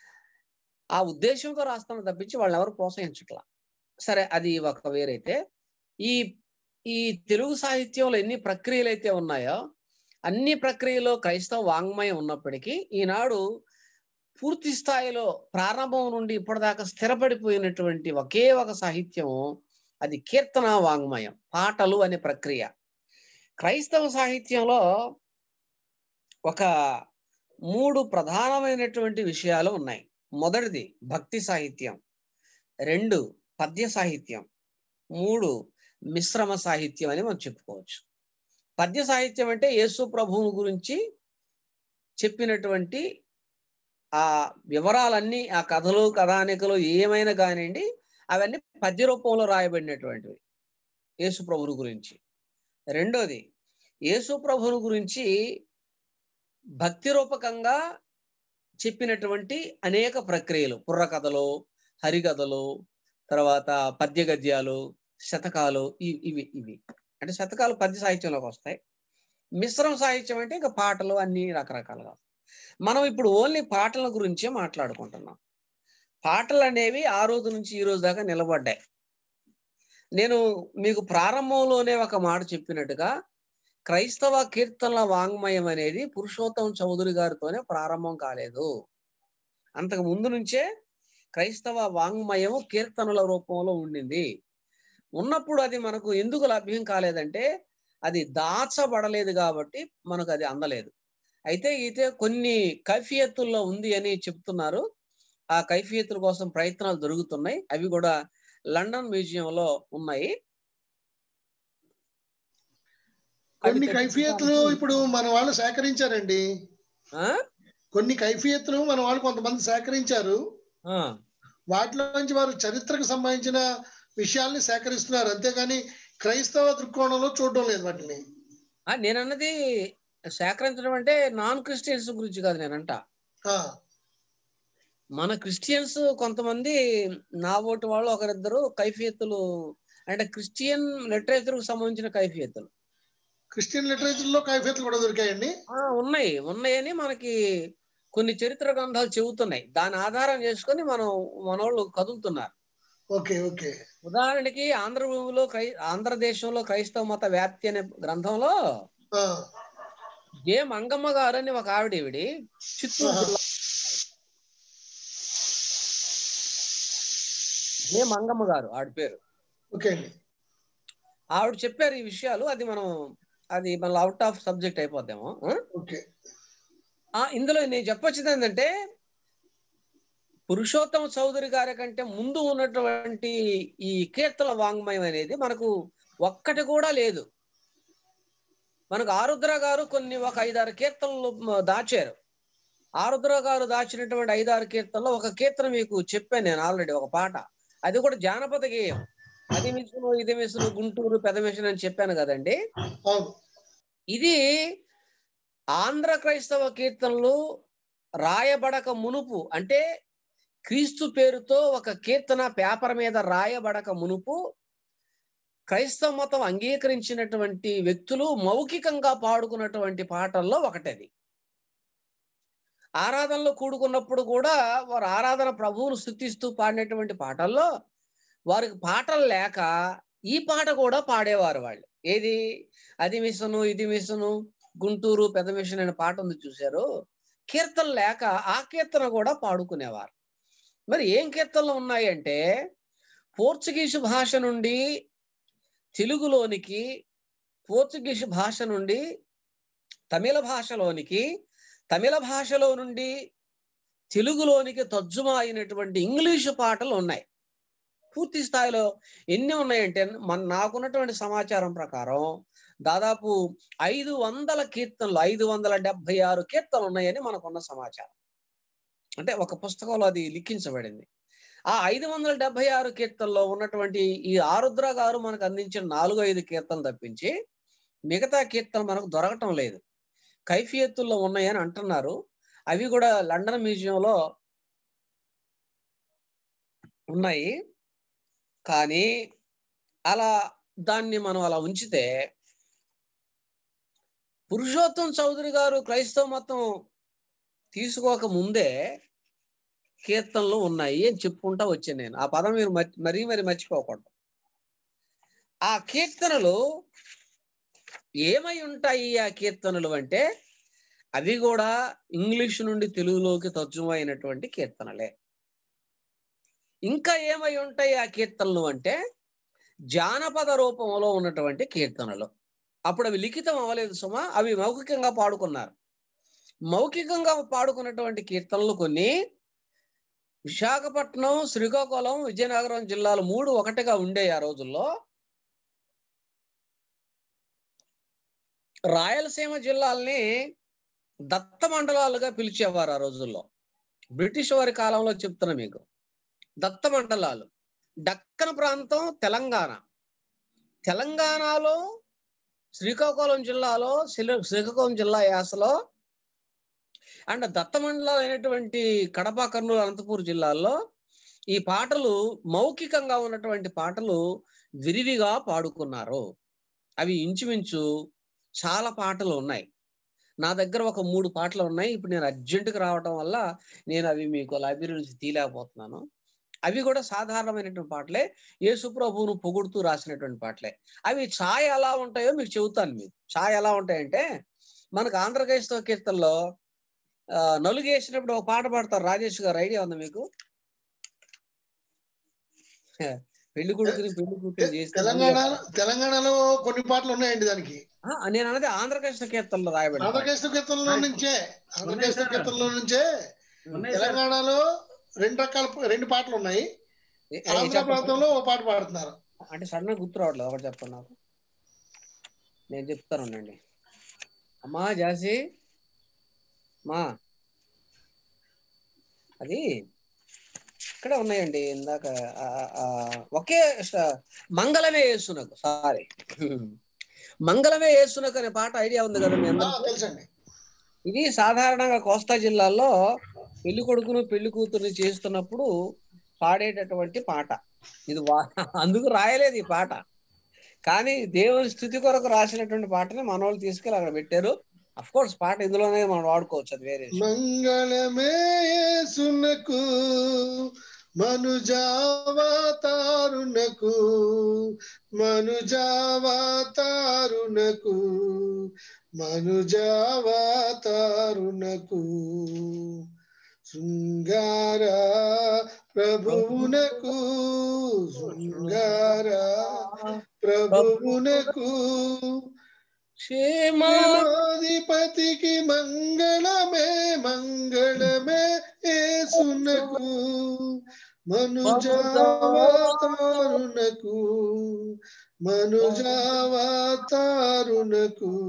ఆ ఉద్దేశంతో రాస్తున్నారు తప్పించి వాళ్ళని ఎవరు ప్రోత్సహించట్లా సరే అది ఒక వేరైతే ఈ ఈ తెలుగు సాహిత్యంలో ఎన్ని ప్రక్రియలు అయితే ఉన్నాయో అన్ని ప్రక్రియలో క్రైస్తవ వాంగ్మయం ఉన్నప్పటికీ ఈనాడు పూర్తి స్థాయిలో ప్రారంభం నుండి ఇప్పటిదాకా స్థిరపడిపోయినటువంటి ఒకే ఒక సాహిత్యం అది కీర్తన వాంగ్మయం పాటలు అనే ప్రక్రియ క్రైస్తవ సాహిత్యంలో ఒక మూడు ప్రధానమైనటువంటి విషయాలు ఉన్నాయి మొదటిది భక్తి సాహిత్యం రెండు పద్య సాహిత్యం మూడు మిశ్రమ సాహిత్యం అని మనం చెప్పుకోవచ్చు పద్య సాహిత్యం అంటే యేసు ప్రభువు గురించి చెప్పినటువంటి ఆ వివరాలన్నీ ఆ కథలు కథానికలు ఏమైనా కానివ్వండి అవన్నీ పద్య రూపంలో రాయబడినటువంటివి యేసు ప్రభుని గురించి రెండోది యేసు ప్రభుని గురించి భక్తి రూపకంగా చెప్పినటువంటి అనేక ప్రక్రియలు పుర్రకథలు హరికథలు తర్వాత పద్య గద్యాలు శతకాలు ఇవి ఇవి ఇవి అంటే శతకాలు పద్య సాహిత్యంలోకి వస్తాయి మిశ్రమ సాహిత్యం అంటే ఇంకా పాటలు అన్ని రకరకాలుగా మనం ఇప్పుడు ఓన్లీ పాటల గురించే మాట్లాడుకుంటున్నాం పాటలు అనేవి ఆ రోజు నుంచి ఈ రోజు దాకా నిలబడ్డాయి నేను మీకు ప్రారంభంలోనే ఒక మాట చెప్పినట్టుగా క్రైస్తవ కీర్తనల వాంగ్మయం అనేది పురుషోత్తం చౌదరి గారితోనే ప్రారంభం కాలేదు అంతకు ముందు నుంచే క్రైస్తవ వాంగ్మయం కీర్తనల రూపంలో ఉండింది ఉన్నప్పుడు అది మనకు ఎందుకు లభ్యం కాలేదంటే అది దాచబడలేదు కాబట్టి మనకు అది అందలేదు అయితే అయితే కొన్ని కైఫియత్తుల్లో ఉంది అని చెప్తున్నారు ఆ కైఫియతుల కోసం ప్రయత్నాలు జరుగుతున్నాయి అవి కూడా లండన్ మ్యూజియం లో ఉన్నాయి అవి కొన్ని తెప్పించడానికి- కైఫియత్లు ఇప్పుడు మన వాళ్ళు సేకరించారండి ఆ? కొన్ని కైఫియత్లు మన వాళ్ళు కొంతమంది సేకరించారు ఆ. వాటిలో నుంచి వారు చరిత్రకు సంబంధించిన విషయాల్ని సేకరిస్తున్నారు అంతేగాని క్రైస్తవ దృక్కోణంలో చూడడం లేదు వాటిని ఆ, నేనన్నది సేకరించడం అంటే నాన్ క్రిస్టియన్స్ గురించి కాదు నేనంట ఆ, మన క్రిస్టియన్స్ కొంతమంది నా ఓటు వాళ్ళు ఒకరిద్దరు కైఫియత్తులు అంటే క్రిస్టియన్ లిటరేచర్ కు సంబంధించిన కైఫియత్తులు క్రిస్టియన్ లిటరేచర్ లో కైఫియత్లు కూడా దొరికాయండి ఆ, ఉన్నాయి ఉన్నాయని మనకి కొన్ని చరిత్ర గ్రంథాలు చెబుతున్నాయి దాని ఆధారం చేసుకొని మనం మనోళ్ళు కదులుతున్నారు ఓకే ఓకే ఉదాహరణకి ఆంధ్రభూమిలో క్రై ఆంధ్రదేశంలో క్రైస్తవ మత వ్యాప్తి అనే గ్రంథంలో ఆ, జే మంగమ్మ గారు అని ఒక ఆవిడ ఈవిడి చిత్తూరు ఆహా. జిల్లా జే మంగమ్మ గారు ఆవిడ పేరు ఓకే అండి ఆవిడ చెప్పారు ఈ విషయాలు అది మనం అది మన అవుట్ ఆఫ్ సబ్జెక్ట్ అయిపోద్దాము ఆ? ఓకే ఆ, ఇందులో నేను చెప్పొచ్చింది ఏంటంటే పురుషోత్తమ చౌదరి గారి కంటే ముందు ఉన్నటువంటి ఈ కీర్తన వాంగ్మయం అనేది మనకు ఒక్కటి కూడా లేదు మనకు ఆరుద్ర గారు కొన్ని ఒక ఐదారు కీర్తనలు మ, దాచారు ఆరుద్ర గారు దాచినటువంటి ఐదారు కీర్తనలో ఒక కీర్తన మీకు చెప్పాను నేను ఆల్రెడీ ఒక పాట అది కూడా జానపద గేయం అది మిషను ఇది మిషను గుంటూరు పెద్ద మిషన్ అని చెప్పాను కదండి అవును ఇది ఆంధ్ర క్రైస్తవ కీర్తనలు రాయబడక మునుపు అంటే క్రీస్తు పేరుతో ఒక కీర్తన పేపర్ మీద రాయబడక మునుపు క్రైస్తవ మతం అంగీకరించినటువంటి వ్యక్తులు మౌఖికంగా పాడుకున్నటువంటి పాటల్లో ఒకటది ఆరాధనలో కూడుకున్నప్పుడు కూడా వారు ఆరాధన ప్రభువును స్థుతిస్తూ పాడినటువంటి పాటల్లో వారికి పాటలు లేక ఈ పాట కూడా పాడేవారు వాళ్ళు ఏది అది మిషను ఇది మిషను గుంటూరు పెద్ద మిషన్ అనే పాట ఉంది చూశారు కీర్తన లేక ఆ కీర్తన కూడా పాడుకునేవారు మరి ఏం కీర్తనలు ఉన్నాయి అంటే పోర్చుగీసు భాష నుండి తెలుగులోనికి పోర్చుగీసు భాష నుండి తమిళ భాషలోనికి తమిళ భాషలో నుండి తెలుగులోనికి తర్జుమా అయినటువంటి ఇంగ్లీషు పాటలు ఉన్నాయి పూర్తి స్థాయిలో ఎన్ని ఉన్నాయంటే మన నాకున్నటువంటి సమాచారం ప్రకారం దాదాపు ఐదు వందల కీర్తనలు ఐదు వందల డెబ్బై ఆరు కీర్తనలు ఉన్నాయని మనకున్న సమాచారం అంటే ఒక పుస్తకంలో అది లిఖించబడింది ఆ ఐదు వందల డెబ్బై ఆరు కీర్తనలో ఉన్నటువంటి ఈ ఆరుద్ర గారు మనకు అందించిన నాలుగు ఐదు కీర్తనలు తప్పించి మిగతా కీర్తనలు మనకు దొరకటం లేదు కైఫియత్తుల్లో ఉన్నాయని అంటున్నారు అవి కూడా లండన్ మ్యూజియంలో ఉన్నాయి కానీ అలా దాన్ని మనం అలా ఉంచితే పురుషోత్తం చౌదరి గారు క్రైస్తవ మతం తీసుకోక ముందే కీర్తనలు ఉన్నాయి అని చెప్పుకుంటా వచ్చాను నేను ఆ పదం మీరు మర్చి- మరీ మరి మర్చిపోకూడదు ఆ కీర్తనలు ఏమై ఉంటాయి ఆ కీర్తనలు అంటే అవి కూడా ఇంగ్లీష్ నుండి తెలుగులోకి తర్జుమా అయినటువంటి కీర్తనలే ఇంకా ఏమై ఉంటాయి ఆ కీర్తనలు అంటే జానపద రూపంలో ఉన్నటువంటి కీర్తనలు అప్పుడు అవి లిఖితం అవ్వలేదు సుమా అవి మౌఖికంగా పాడుకున్నారు మౌఖికంగా పాడుకున్నటువంటి కీర్తనలు కొన్ని విశాఖపట్నం శ్రీకాకుళం విజయనగరం జిల్లాలు మూడు ఒకటిగా ఉండే ఆ రోజుల్లో రాయలసీమ జిల్లాల్ని దత్త మండలాలుగా పిలిచేవారు ఆ రోజుల్లో బ్రిటిష్ వారి కాలంలో చెప్తున్నా మీకు దత్త మండలాలు దక్కన్ ప్రాంతం తెలంగాణ తెలంగాణలో శ్రీకాకుళం జిల్లాలో శ్రీ- శ్రీకాకుళం జిల్లా యాసలో అండ్ దత్త మండలాలు అయినటువంటి కడప కర్నూలు అనంతపూర్ జిల్లాల్లో ఈ పాటలు మౌఖికంగా ఉన్నటువంటి పాటలు విరివిగా పాడుకున్నారు అవి ఇంచుమించు చాలా పాటలు ఉన్నాయి నా దగ్గర ఒక మూడు పాటలు ఉన్నాయి ఇప్పుడు నేను అర్జెంటుగా రావడం వల్ల నేను అవి మీకు లైబ్రరీ నుంచి తీయలేకపోతున్నాను అవి కూడా సాధారణమైనటువంటి పాటలే యేసు ప్రభువును పొగుడుతూ రాసినటువంటి పాటలే అవి ఛాయ్ ఎలా ఉంటాయో మీకు చెబుతాను మీకు ఛాయ్ ఎలా ఉంటాయంటే మనకు ఆంధ్ర క్రైస్తవ కీర్తనలో ఆ, నలుగేసినప్పుడు ఒక పాట పాడతారు రాజేష్ గారు ఐడియా ఉందా మీకు పెళ్లి కొడుకుని పెళ్లి కూతురు చేసి తెలంగాణ తెలంగాణలో కొన్ని పాటలు ఉన్నాయండి దానికి ఆ, నేను అన్నది ఆంధ్ర క్రైస్తవ కీర్తనలో రాయబడి ఆంధ్రకేశ్వర కీర్తనలో నుంచే ఆంధ్రకేశ్వర కీర్తనలో నుంచే ఉన్నాయి సార్ తెలంగాణలో రెండు రకాల రెండు పాటలు ఉన్నాయి ఏ- ఏ ఆంధ్ర చెప్పండి. ప్రాంతంలో ఓ పాట పాడుతున్నారు అంటే సడన్ గా గుర్తు రావట్లేదు ఒకటి చెప్పండి నాకు నేను చెప్తాను ఉండండి అమ్మా జాసి మా అది ఇక్కడే ఉన్నాయండి ఇందాక ఆ, ఆ, ఒకే స- మంగళమే యేసునకు సారీ మంగళమే యేసునకు అనే పాట ఐడియా ఉంది కదా మీ ఆ, అందరికీ తెలుసండి ఇది సాధారణంగా కోస్తా జిల్లాలో పెళ్లి కొడుకును పెళ్లి కూతుర్ని చేస్తున్నప్పుడు పాడేటటువంటి పాట ఇది వా- అందుకు రాయలేదు ఈ పాట కానీ దేవుని స్థుతి కొరకు రాసినటువంటి పాటని మన వాళ్ళు తీసుకెళ్ళి అక్కడ పెట్టారు అఫ్ కోర్స్ పాట ఇందులోనే మనం వాడుకోవచ్చు అది వేరే విషయం. మంగళమే యేసునకు మనుజావతారునకు మనుజావతారునకు మనుజావతారునకు శృంగార ప్రభువునకు శృంగార ప్రభువునకు క్షేమాధిపతికి మంగళమే మంగళమే ఏసునకు మనుజావతారునకు మనుజావతారునకు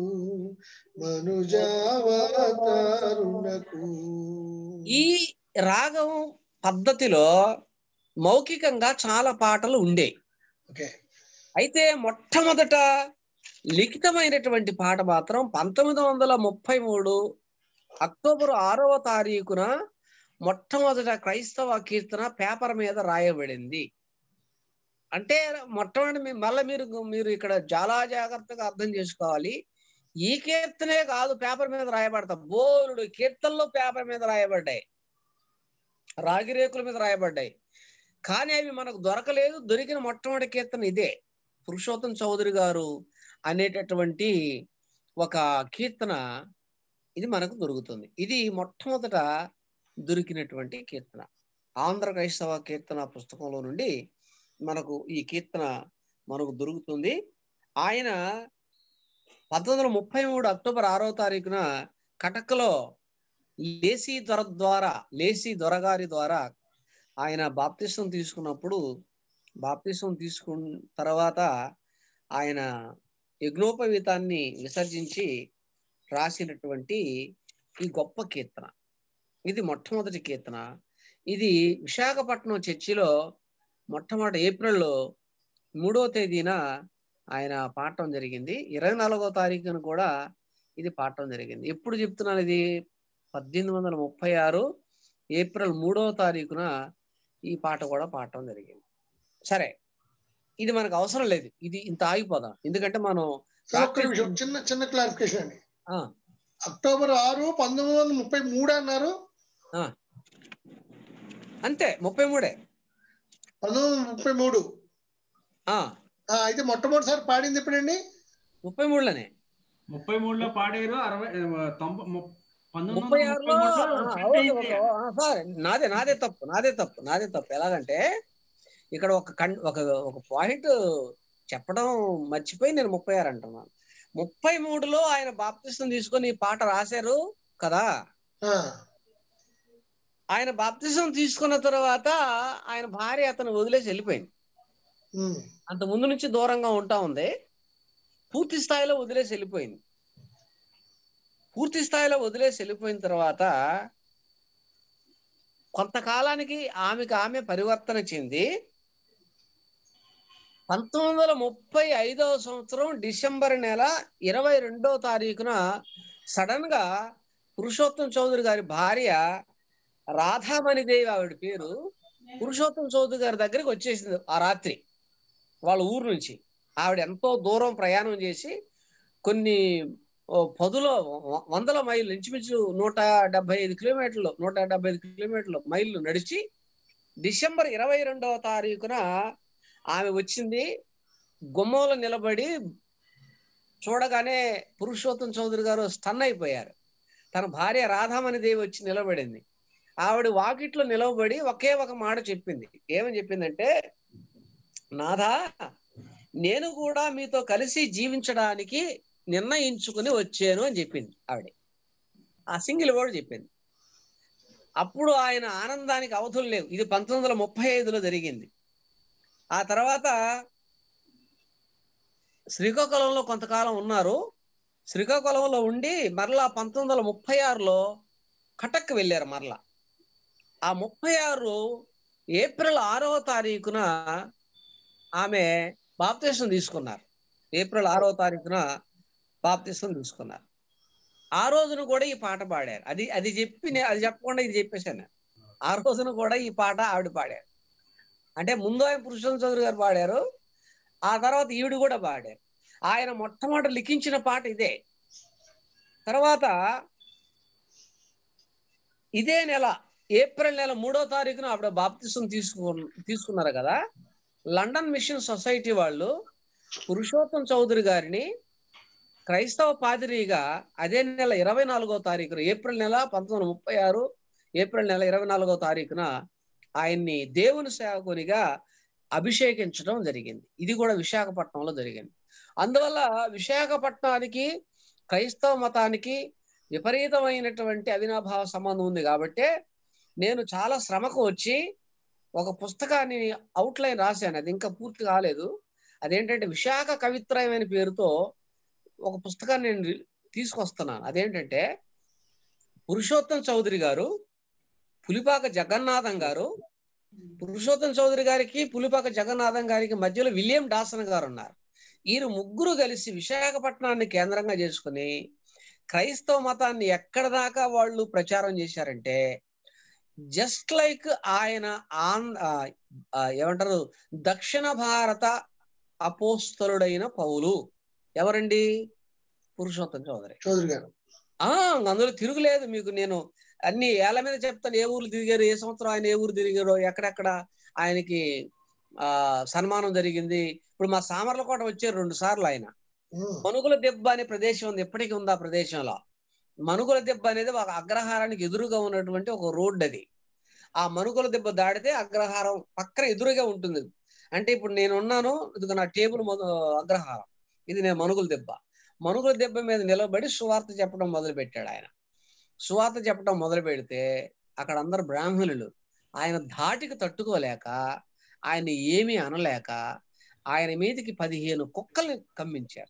మనుజావతారునకు ఈ రాగం పద్ధతిలో మౌఖికంగా చాలా పాటలు ఉండేవి ఓకే అయితే మొట్టమొదట లిఖితమైనటువంటి పాట మాత్రం పంతొమ్మిది వందల ముప్పై మూడు అక్టోబర్ ఆరవ తారీఖున మొట్టమొదట క్రైస్తవ కీర్తన పేపర్ మీద రాయబడింది అంటే మొట్టమొదటి మీ- మళ్ళీ మీరు మీరు ఇక్కడ చాలా జాగ్రత్తగా అర్థం చేసుకోవాలి ఈ కీర్తనే కాదు పేపర్ మీద రాయబడతా బోలుడు కీర్తనలు పేపర్ మీద రాయబడ్డాయి రాగిరేకుల మీద రాయబడ్డాయి కానీ అవి మనకు దొరకలేదు దొరికిన మొట్టమొదటి కీర్తన ఇదే పురుషోత్తం చౌదరి గారు అనేటటువంటి ఒక కీర్తన ఇది మనకు దొరుకుతుంది ఇది మొట్టమొదట దొరికినటువంటి కీర్తన ఆంధ్ర క్రైస్తవ కీర్తన పుస్తకంలో నుండి మనకు ఈ కీర్తన మనకు దొరుకుతుంది ఆయన పంతొమ్మిది వందల ముప్పై మూడు అక్టోబర్ ఆరో తారీఖున కటక్లో లేసీ దొర ద్వారా లేసీ దొరగారి ద్వారా ఆయన బాప్తిసం తీసుకున్నప్పుడు బాప్తిసం తీసుకున్న తర్వాత ఆయన యజ్ఞోపవీతాన్ని విసర్జించి రాసినటువంటి ఈ గొప్ప కీర్తన ఇది మొట్టమొదటి కీర్తన ఇది విశాఖపట్నం చర్చిలో మొట్టమొదటి ఏప్రిల్లో మూడో తేదీన ఆయన పాడటం జరిగింది ఇరవై నాలుగో తారీఖున కూడా ఇది పాడటం జరిగింది ఎప్పుడు చెప్తున్నాను ఇది పద్దెనిమిది వందల ముప్పై ఆరు ఏప్రిల్ మూడవ తారీఖున ఈ పాట కూడా పాడటం జరిగింది సరే ఇది మనకు అవసరం లేదు ఇది ఇంత ఆగిపోదాం ఎందుకంటే మనం సార్, ఒక్క నిమిషం చిన్న చిన్న క్లారిఫికేషన్ అండి ఆ, అక్టోబర్ ఆరు పంతొమ్మిది వందల ముప్పై మూడు అన్నారు ఆ. అంతే ముప్పై మూడే పంతొమ్మిది వందల ముప్పై మూడు ఆ, ఆ, అయితే మొట్టమొదటిసారి పాడింది ఎప్పుడండి ముప్పై మూడులోనే ముప్పై మూడులో పాడారు అరవై ఆ, తొంభై ము- పంతొమ్మిది ముప్పై వందల ఆరులో ముప్పై మూడులో ఆ, print ఓకే, అయింది. ఓకే, ఆ, సార్ నాదే నాదే తప్పు నాదే తప్పు నాదే తప్పు ఎలాగంటే ఇక్కడ ఒక కన్ ఒక ఒక పాయింట్ చెప్పడం మర్చిపోయి నేను ముప్పై ఆరు అంటున్నాను ముప్పై మూడులో ఆయన బాప్తిస్తం తీసుకొని ఈ పాట రాశారు కదా ఆ, ఆయన బాప్తిజం తీసుకున్న తర్వాత ఆయన భార్య అతను వదిలేసి వెళ్ళిపోయింది ఉమ్, అంత ముందు నుంచి దూరంగా ఉంటా ఉంది పూర్తి స్థాయిలో వదిలేసి వెళ్ళిపోయింది పూర్తి స్థాయిలో వదిలేసి వెళ్ళిపోయిన తర్వాత కొంతకాలానికి ఆమెకు ఆమె పరివర్తన చెంది పంతొమ్మిది వందల ముప్పై ఐదవ సంవత్సరం డిసెంబర్ నెల ఇరవై రెండవ తారీఖున సడన్ గా పురుషోత్తం చౌదరి గారి భార్య రాధామణిదేవి ఆవిడ పేరు పురుషోత్తం చౌదరి గారి దగ్గరికి వచ్చేసింది ఆ రాత్రి వాళ్ళ ఊరు నుంచి ఆవిడ ఎంతో దూరం ప్రయాణం చేసి కొన్ని ఓ పదులో వ- వందల మైళ్ళు ఇంచుమించు నూట డెబ్బై ఐదు కిలోమీటర్లు నూట డెబ్బై ఐదు కిలోమీటర్లు మైళ్ళు నడిచి డిసెంబర్ ఇరవై రెండవ తారీఖున ఆమె వచ్చింది గుమ్మంలో నిలబడి చూడగానే పురుషోత్తం చౌదరి గారు స్టన్ అయిపోయారు తన భార్య రాధామణి దేవి వచ్చి నిలబడింది ఆవిడ వాకిట్లో నిలవబడి ఒకే ఒక మాట చెప్పింది ఏమని చెప్పిందంటే నాథా నేను కూడా మీతో కలిసి జీవించడానికి నిర్ణయించుకుని వచ్చాను అని చెప్పింది ఆవిడ ఆ సింగిల్ వర్డ్ చెప్పింది అప్పుడు ఆయన ఆనందానికి అవధులు లేవు ఇది పంతొమ్మిది వందల ముప్పై ఐదులో జరిగింది ఆ తర్వాత శ్రీకాకుళంలో కొంతకాలం ఉన్నారు శ్రీకాకుళంలో ఉండి మరలా పంతొమ్మిది వందల ముప్పై ఆరులో కటక్ వెళ్ళారు మరలా ఆ ముప్పై ఆరు ఏప్రిల్ ఆరవ తారీఖున ఆమె బాప్తీసం తీసుకున్నారు ఏప్రిల్ ఆరవ తారీఖున బాప్తీసం తీసుకున్నారు ఆ రోజున కూడా ఈ పాట పాడారు అది అది చెప్పి నే- అది చెప్పకుండా ఇది చెప్పేశాను ఆ రోజున కూడా ఈ పాట ఆవిడ పాడారు అంటే ముందు ఆయన పురుషోత్తం చౌదరి గారు పాడారు ఆ తర్వాత ఈవిడ కూడా పాడారు ఆయన మొట్టమొదటి లిఖించిన పాట ఇదే తర్వాత ఇదే నెల ఏప్రిల్ నెల మూడో తారీఖున ఆవిడ బాప్తిసం తీసుకు తీసుకున్నారు కదా లండన్ మిషన్ సొసైటీ వాళ్ళు పురుషోత్తం చౌదరి గారిని క్రైస్తవ పాదిరిగా అదే నెల ఇరవై నాలుగో తారీఖున ఏప్రిల్ నెల పంతొమ్మిది వందల ముప్పై ఆరు ఏప్రిల్ నెల ఇరవై నాలుగో తారీఖున ఆయన్ని దేవుని సేవకునిగా అభిషేకించడం జరిగింది ఇది కూడా విశాఖపట్నంలో జరిగింది అందువల్ల విశాఖపట్నానికి క్రైస్తవ మతానికి విపరీతమైనటువంటి అవినాభావ సంబంధం ఉంది కాబట్టి నేను చాలా శ్రమకు వచ్చి ఒక పుస్తకాన్ని అవుట్లైన్ రాశాను అది ఇంకా పూర్తి కాలేదు అదేంటంటే విశాఖ కవిత్రయం అనే పేరుతో ఒక పుస్తకాన్ని నేను రి- తీసుకొస్తున్నాను అదేంటంటే పురుషోత్తం చౌదరి గారు పులిపాక జగన్నాథం గారు పురుషోత్తం చౌదరి గారికి పులిపాక జగన్నాథం గారికి మధ్యలో విలియం డాసన్ గారు ఉన్నారు వీరు ముగ్గురు కలిసి విశాఖపట్నాన్ని కేంద్రంగా చేసుకుని క్రైస్తవ మతాన్ని ఎక్కడ దాకా వాళ్ళు ప్రచారం చేశారంటే జస్ట్ లైక్ ఆయన ఆన్ ఆ, ఆ, ఏమంటారు దక్షిణ భారత అపోస్తలుడైన పౌలు ఎవరండి పురుషోత్తం చౌదరి చౌదరి గారు ఆ అందులో తిరుగులేదు మీకు నేను అన్ని ఏళ్ళ మీద చెప్తాను ఏ ఊర్లు తిరిగారు ఏ సంవత్సరం ఆయన ఏ ఊరు తిరిగారో ఎక్కడెక్కడ ఆయనకి ఆ సన్మానం జరిగింది ఇప్పుడు మా సామర్లకోట వచ్చారు రెండు సార్లు ఆయన మనుగుల దెబ్బ అనే ప్రదేశం ఉంది ఎప్పటికీ ఉంది ఆ ప్రదేశంలో మనుగుల దెబ్బ అనేది ఒక అగ్రహారానికి ఎదురుగా ఉన్నటువంటి ఒక రోడ్డు అది ఆ మనుగుల దెబ్బ దాడితే అగ్రహారం పక్కన ఎదురుగా ఉంటుంది అంటే ఇప్పుడు నేను ఉన్నాను ఇది నా టేబుల్ మొద అగ్రహారం ఇది నేను మనుగుల దెబ్బ మనుగుల దెబ్బ మీద నిలబడి సువార్త చెప్పడం మొదలు పెట్టాడు ఆయన సువార్త చెప్పడం మొదలు పెడితే అక్కడ అందరు బ్రాహ్మణులు ఆయన ధాటికి తట్టుకోలేక ఆయన ఏమీ అనలేక ఆయన మీదకి పదిహేను కుక్కల్ని కమ్మించారు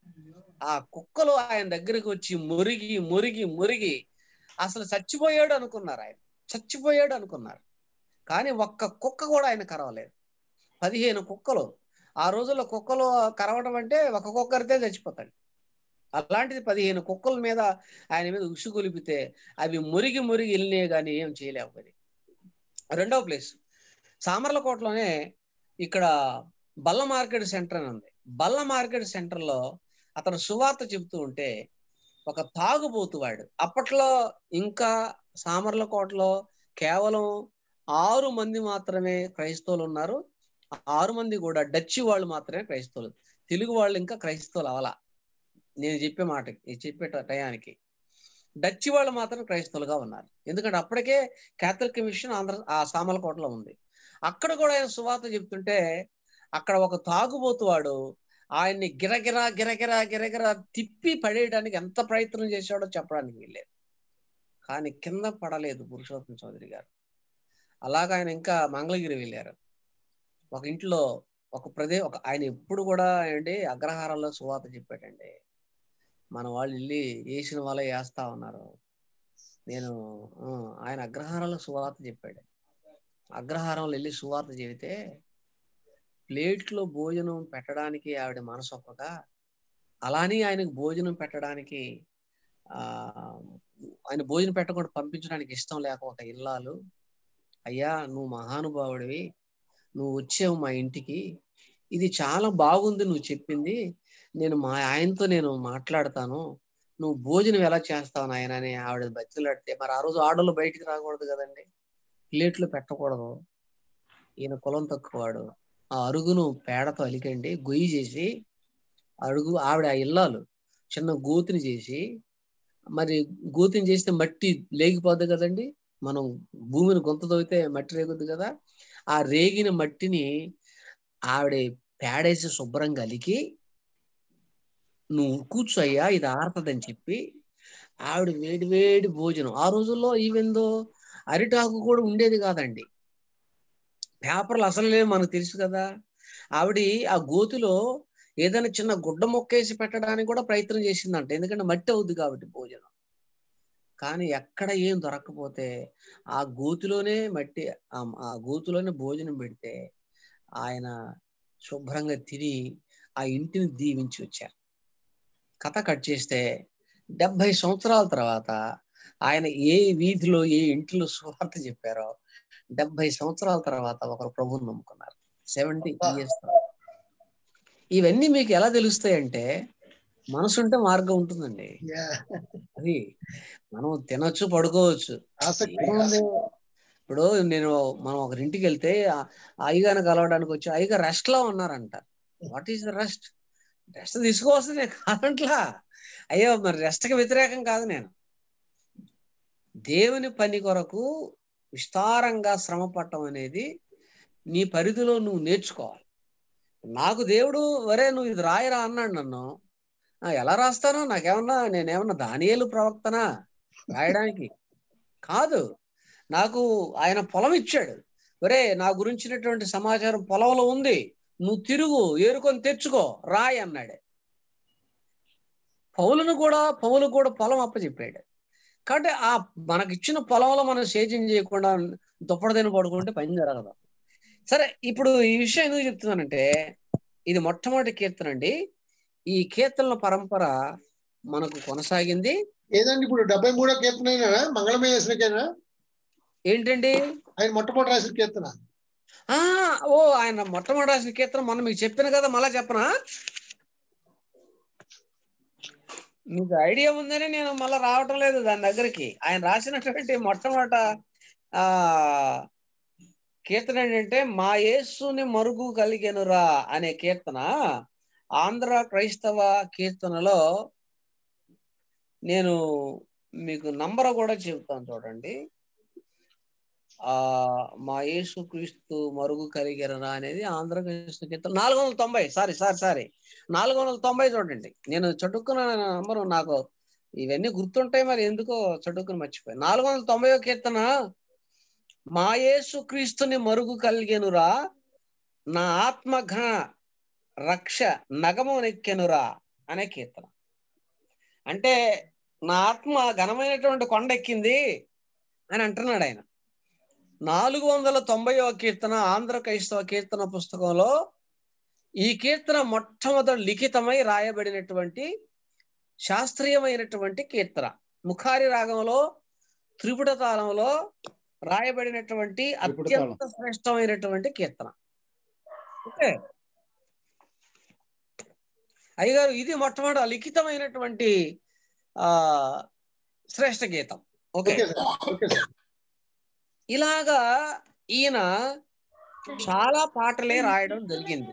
ఆ కుక్కలు ఆయన దగ్గరికి వచ్చి మురిగి మురిగి మురిగి అసలు చచ్చిపోయాడు అనుకున్నారు ఆయన చచ్చిపోయాడు అనుకున్నారు కానీ ఒక్క కుక్క కూడా ఆయన కరవలేదు పదిహేను కుక్కలు ఆ రోజుల్లో కుక్కలు కరవడం అంటే ఒక కుక్కరితే చచ్చిపోతాడు అలాంటిది పదిహేను కుక్కల మీద ఆయన మీద ఉసుగొలిపితే అవి మురిగి మురిగి వెళ్ళినాయి కానీ ఏం చేయలేకపోయి రెండవ ప్లేస్ సామర్లకోటలోనే ఇక్కడ బల్ల మార్కెట్ సెంటర్ అని ఉంది బల్ల మార్కెట్ సెంటర్ లో అతను సువార్త చెబుతూ ఉంటే ఒక తాగుబోతువాడు అప్పట్లో ఇంకా సామర్లకోటలో కేవలం ఆరు మంది మాత్రమే క్రైస్తవులు ఉన్నారు ఆరు మంది కూడా డచ్చి వాళ్ళు మాత్రమే క్రైస్తవులు తెలుగు వాళ్ళు ఇంకా క్రైస్తవులు అవలా నేను చెప్పే మాటకి నేను చెప్పే టయానికి డచ్చి వాళ్ళు మాత్రం క్రైస్తవులుగా ఉన్నారు ఎందుకంటే అప్పటికే క్యాథలిక్ మిషన్ ఆంధ్ర ఆ సామలకోటలో ఉంది అక్కడ కూడా ఆయన సువార్త చెప్తుంటే అక్కడ ఒక తాగుబోతువాడు ఆయన్ని గిరగిరా గిరగిరా గిరగిరా తిప్పి పడేయడానికి ఎంత ప్రయత్నం చేశాడో చెప్పడానికి వీల్లేదు కానీ కింద పడలేదు పురుషోత్తం చౌదరి గారు అలాగా ఆయన ఇంకా మంగళగిరి వెళ్ళారు ఒక ఇంట్లో ఒక ప్రదే ఒక ఆయన ఎప్పుడు కూడా ఏంటి అగ్రహారంలో సువాత చెప్పాడండి మన వాళ్ళు వెళ్ళి వేసిన వాళ్ళే వేస్తా ఉన్నారు నేను ఆ, ఆయన అగ్రహారంలో సువార్త చెప్పాడు అగ్రహారంలో వెళ్ళి సువార్త చెబితే ప్లేట్లో భోజనం పెట్టడానికి ఆవిడ మనసు ఒప్పక అలానే ఆయనకు భోజనం పెట్టడానికి ఆ ఆయన భోజనం పెట్టకుండా పంపించడానికి ఇష్టం లేక ఒక ఇల్లాలు అయ్యా నువ్వు మహానుభావుడివి నువ్వు వచ్చావు మా ఇంటికి ఇది చాలా బాగుంది నువ్వు చెప్పింది నేను మా ఆయనతో నేను మాట్లాడతాను నువ్వు భోజనం ఎలా చేస్తావు నాయన అని ఆవిడ బతిలాడితే మరి ఆ రోజు ఆడోళ్ళు బయటికి రాకూడదు కదండి ప్లేట్లు పెట్టకూడదు ఈయన కులం తక్కువవాడు ఆ అరుగును పేడతో అలికండి గొయ్యి చేసి అడుగు ఆవిడ ఆ ఇల్లాలు చిన్న గోతిని చేసి మరి గోతిని చేస్తే మట్టి లేగిపోద్ది కదండి మనం భూమిని గుంత తవ్వితే మట్టి రేగుద్ది కదా ఆ రేగిన మట్టిని ఆవిడ పేడేసి శుభ్రంగా అలికి నువ్వు కూర్చో అయ్యా ఇది ఆరుతుందని చెప్పి ఆవిడ వేడి వేడి భోజనం ఆ రోజుల్లో ఈవెందో అరిటాకు కూడా ఉండేది కాదండి పేపర్లు అసలు లేవు మనకు తెలుసు కదా ఆవిడ ఆ గోతిలో ఏదైనా చిన్న గుడ్డ మొక్కేసి పెట్టడానికి కూడా ప్రయత్నం చేసిందంట ఎందుకంటే మట్టి అవుద్ది కాబట్టి భోజనం కానీ ఎక్కడ ఏం దొరకకపోతే ఆ గోతిలోనే మట్టి ఆ- ఆ గోతిలోనే భోజనం పెడితే ఆయన శుభ్రంగా తిని ఆ ఇంటిని దీవించి వచ్చారు కథ కట్ చేస్తే డెబ్బై సంవత్సరాల తర్వాత ఆయన ఏ వీధిలో ఏ ఇంటిలో సువార్త చెప్పారో డెబ్బై సంవత్సరాల తర్వాత ఒకరు ప్రభువుని నమ్ముకున్నారు సెవెంటీ ఇయర్స్ ఇవన్నీ మీకు ఎలా తెలుస్తాయంటే మనసుంటే మార్గం ఉంటుందండి అది మనం తినొచ్చు పడుకోవచ్చు ఏముంది? ఇప్పుడు నేను మనం ఒకరింటికి వెళ్తే ఆ- ఆ అయ్యగారిని కలవడానికి వచ్చి అయ్యగారు రెస్ట్ లో ఉన్నారంట what is the rest rest తీసుకోవాల్సిందే కాదంట్లా అయ్యో మరి రెస్ట్ కి వ్యతిరేకం కాదు నేను దేవుని పని కొరకు విస్తారంగా శ్రమ పడటం అనేది నీ పరిధిలో నువ్వు నేర్చుకోవాలి నాకు దేవుడు వరే నువ్వు ఇది రాయరా అన్నాడు నన్ను "ఆ, ఎలా రాస్తాను నాకేమన్నా నేనేమన్నా దానియేలు ప్రవక్తనా రాయడానికి కాదు నాకు ఆయన పొలం ఇచ్చాడు ఒరే నా గురించినటువంటి సమాచారం పొలంలో ఉంది నువ్వు తిరుగు ఏరుకొని తెచ్చుకో రాయి అన్నాడు పౌలను కూడా పౌలు కూడా పొలం అప్పచెప్పాడు కాబట్టి ఆ మనకిచ్చిన పొలంలో మనం సేద్యం చేయకుండా దుప్పడదైన పడుకుంటే పని జరగదు సరే ఇప్పుడు ఈ విషయం ఎందుకు చెప్తున్నానంటే ఇది మొట్టమొదటి కీర్తన అండి ఈ కీర్తనల పరంపర మనకు కొనసాగింది ఏదండి ఇప్పుడు డెబ్బై మూడో కీర్తన అయినా మంగళమే వేసినకేనా ఏంటండి ఆయన మొట్టమొదటి రాసిన కీర్తన ఆ ఓ ఆయన మొట్టమొదటి రాసిన కీర్తన మొన్న మీకు చెప్పాను కదా మళ్ళా చెప్పనా మీకు ఐడియా ఉందని నేను మళ్ళీ రావటం లేదు దాని దగ్గరికి ఆయన రాసినటువంటి మొట్టమొదట ఆ కీర్తన ఏంటంటే మా యేసుని మరుగు కలిగెనురా అనే కీర్తన ఆంధ్ర క్రైస్తవ కీర్తనలో నేను మీకు నంబర్ కూడా చెబుతాను చూడండి ఆ మా యేసు క్రీస్తు మరుగు కలిగెనరా అనేది ఆంధ్ర క్రైస్తవ కీర్తన నాలుగు వందల తొంభై సారీ సారీ సారీ నాలుగు వందల తొంభై చూడండి నేను చటుక్కున నంబరు నాకు ఇవన్నీ గుర్తుంటాయి మరి ఎందుకో చటుక్కుని మర్చిపోయి నాలుగు వందల తొంభై కీర్తన మా యేసు క్రీస్తుని మరుగు కలిగెనురా నా ఆత్మ ఘన రక్ష నగము నెక్కెనురా అనే కీర్తన అంటే నా ఆత్మ ఘనమైనటువంటి కొండ ఎక్కింది అని అంటున్నాడు ఆయన నాలుగు వందల తొంభైవ కీర్తన ఆంధ్ర క్రైస్తవ కీర్తన పుస్తకంలో ఈ కీర్తన మొట్టమొదటి లిఖితమై రాయబడినటువంటి శాస్త్రీయమైనటువంటి కీర్తన ముఖారి రాగంలో త్రిపుట తాళంలో రాయబడినటువంటి అత్యంత శ్రేష్టమైనటువంటి కీర్తన ఓకే అయ్యగారు ఇది మొట్టమొదటి లిఖితమైనటువంటి ఆ శ్రేష్ట గీతం ఓకే ఇలాగా ఈయన చాలా పాటలే రాయడం జరిగింది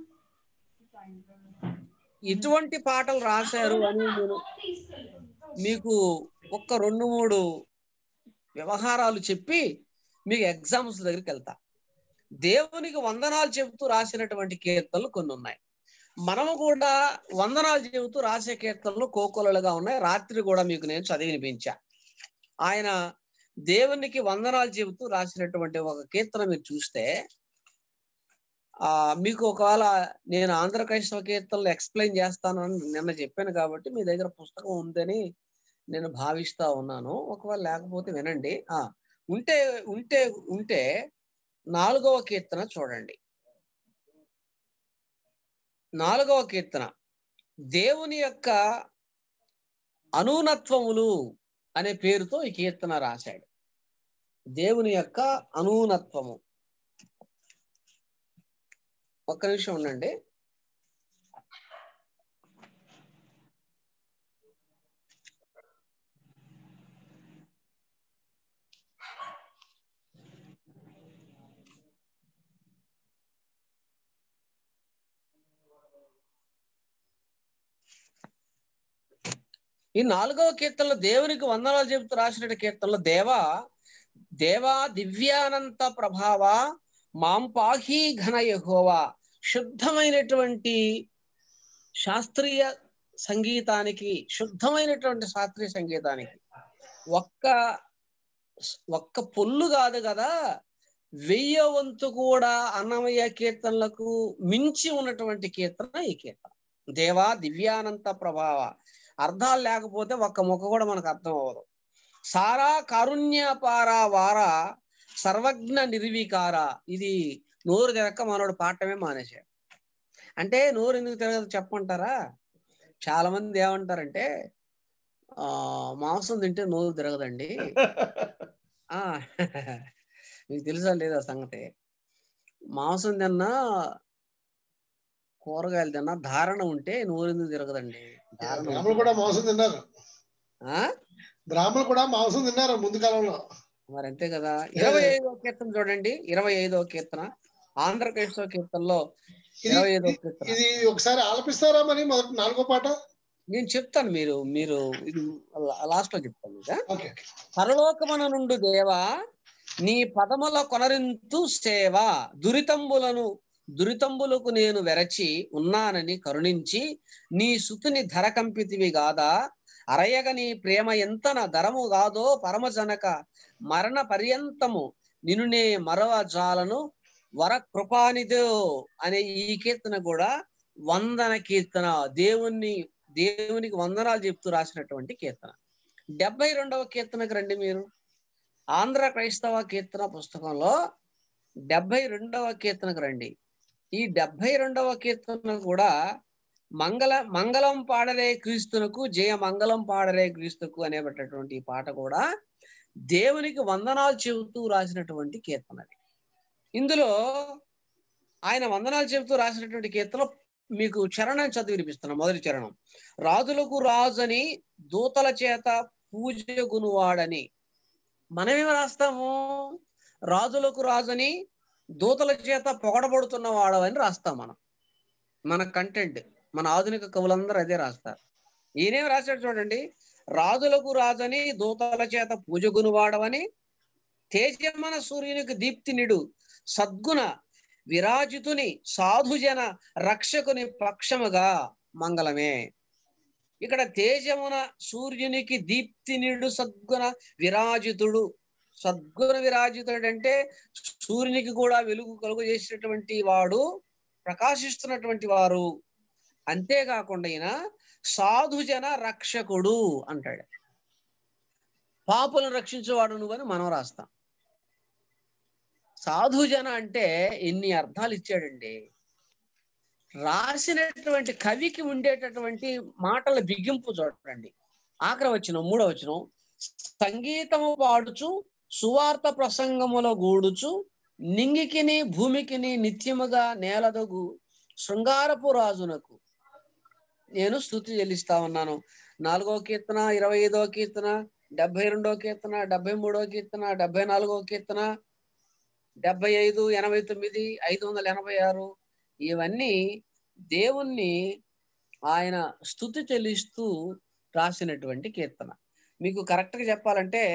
ఎటువంటి పాటలు రాశారు అని నేను మీకు ఒక్క రెండు మూడు వ్యవహారాలు చెప్పి మీకు ఎగ్జామ్స్ దగ్గరికి వెళ్తా దేవునికి వందనాలు చెబుతూ రాసినటువంటి కీర్తనలు కొన్ని ఉన్నాయి మనము కూడా వందనాలు చెబుతూ రాసే కీర్తనలు కోకొలలుగా ఉన్నాయి రాత్రి కూడా మీకు నేను చదివి వినిపించా ఆయన దేవునికి వందనాలు చెబుతూ రాసినటువంటి ఒక కీర్తన మీరు చూస్తే ఆ మీకు ఒకవేళ నేను ఆంధ్ర క్రైస్తవ కీర్తనలు ఎక్స్ప్లెయిన్ చేస్తాను అని నిన్న చెప్పాను కాబట్టి మీ దగ్గర పుస్తకం ఉందని నేను భావిస్తా ఉన్నాను ఒకవేళ లేకపోతే వినండి ఆ ఉంటే ఉంటే ఉంటే నాలుగవ కీర్తన చూడండి నాలుగవ కీర్తన దేవుని యొక్క అనూనత్వములు అనే పేరుతో ఈ కీర్తన రాశాడు దేవుని యొక్క అనూనత్వము ఒక్క నిమిషం ఉండండి ఈ నాలుగవ కీర్తనలో దేవునికి వందనాలు చెబుతూ రాసిన కీర్తనలో దేవా దేవా దివ్యానంత ప్రభావ మాం పాహీ ఘన యహోవా శుద్ధమైనటువంటి శాస్త్రీయ సంగీతానికి శుద్ధమైనటువంటి శాస్త్రీయ సంగీతానికి ఒక్క ఒక్క పొల్లు కాదు కదా వెయ్య వంతు కూడా అన్నమయ్య కీర్తనలకు మించి ఉన్నటువంటి కీర్తన ఈ కీర్తన దేవా దివ్యానంత ప్రభావ అర్థాలు లేకపోతే ఒక్క మొక్క కూడా మనకు అర్థం అవ్వదు సారా కారుణ్యపార వార సర్వజ్ఞ నిర్వికార ఇది నోరు తిరక్క మనోడు పాడటమే మానేశాడు అంటే నోరు ఎందుకు తిరగదు చెప్పమంటారా చాలా మంది ఏమంటారంటే ఆ మాంసం తింటే నోరు తిరగదండి ఆ మీకు తెలుసా లేదా సంగతి మాంసం తిన్నా కూరగాయలు తిన్నా ధారణ ఉంటే నోరు ఎందుకు తిరగదండి ధారణ బ్రాహ్మణులు కూడా మాంసం తిన్నారు ఆ? బ్రాహ్మణులు కూడా మాంసం తిన్నారు ముందు కాలంలో మరి అంతే కదా ఇరవై ఐదో కీర్తన చూడండి ఇరవై ఐదో కీర్తన ఆంధ్రప్రదేశ్ కీర్తనలో ఇరవై ఐదో కీర్తన ఇది ఒకసారి ఆలపిస్తారా మరి మొదటి నాలుగో పాట నేను చెప్తాను మీరు మీరు ఇది లాస్ట్ లో చెప్తాను ఇక. ఓకే పరలోకమన నుండి దేవా నీ పదముల కొనరింతు సేవ దురితంబులను దురితంబులకు నేను వెరచి ఉన్నానని కరుణించి నీ సుతుని ధర కంపితివి గాదా అరయగ నీ ప్రేమ ఎంతన ధరము గాదో పరమజనక మరణ పర్యంతము నిన్ను నే మరవ జాలను వర కృపానిదో అనే ఈ కీర్తన కూడా వందన కీర్తన దేవుణ్ణి దేవునికి వందనాలు చెప్తూ రాసినటువంటి కీర్తన డెబ్బై రెండవ కీర్తనకు రండి మీరు ఆంధ్ర క్రైస్తవ కీర్తన పుస్తకంలో డెబ్బై రెండవ కీర్తనకు రండి ఈ డెబ్బై రెండవ కీర్తన కూడా మంగళ మంగళం పాడరే క్రీస్తునకు జయ మంగళం పాడరే క్రీస్తుకు అనేటటువంటి ఈ పాట కూడా దేవునికి వందనాలు చెబుతూ రాసినటువంటి కీర్తన అది ఇందులో ఆయన వందనాలు చెబుతూ రాసినటువంటి కీర్తన మీకు చరణం చదివి వినిపిస్తున్నాం మొదటి చరణం రాజులకు రాజని దూతల చేత పూజగునువాడని మనమేం రాస్తాము రాజులకు రాజని దూతల చేత పొగడబడుతున్న వాడవని రాస్తాం మనం మన కంటెంట్ మన ఆధునిక కవులందరూ అదే రాస్తారు ఈయనేం రాశాడు చూడండి రాజులకు రాజని దూతల చేత పూజగునువాడవని తేజమన సూర్యునికి దీప్తినిడు సద్గుణ విరాజితుని సాధుజన రక్షకుని పక్షముగా మంగళమే ఇక్కడ తేజమున సూర్యునికి దీప్తినిడు సద్గుణ విరాజితుడు సద్గుణ విరాజితుడు అంటే సూర్యునికి కూడా వెలుగు కలుగు చేసినటువంటి వాడు ప్రకాశిస్తున్నటువంటి వారు అంతేకాకుండా ఈయన సాధుజన రక్షకుడు అంటాడు పాపులను రక్షించేవాడు నువ్వని మనం రాస్తాం సాధుజన అంటే ఎన్ని అర్థాలు ఇచ్చాడండి రాసినటువంటి కవికి ఉండేటటువంటి మాటల బిగింపు చూడండి ఆఖరి వచ్చిన మూడో వచ్చిన సంగీతము పాడుచు సువార్త ప్రసంగముల గూడుచు నింగికిని భూమికిని నిత్యముగా నేలదగు శృంగారపు రాజునకు నేను స్థుతి చెల్లిస్తా ఉన్నాను నాలుగో కీర్తన ఇరవై ఐదో కీర్తన డెబ్బై రెండో కీర్తన డెబ్బై మూడో కీర్తన డెబ్బై నాలుగో కీర్తన డెబ్బై ఐదు ఎనభై తొమ్మిది ఐదు వందల ఎనభై ఆరు ఇవన్నీ దేవుణ్ణి ఆయన స్థుతి చెల్లిస్తూ రాసినటువంటి కీర్తన మీకు కరెక్ట్ గా చెప్పాలంటే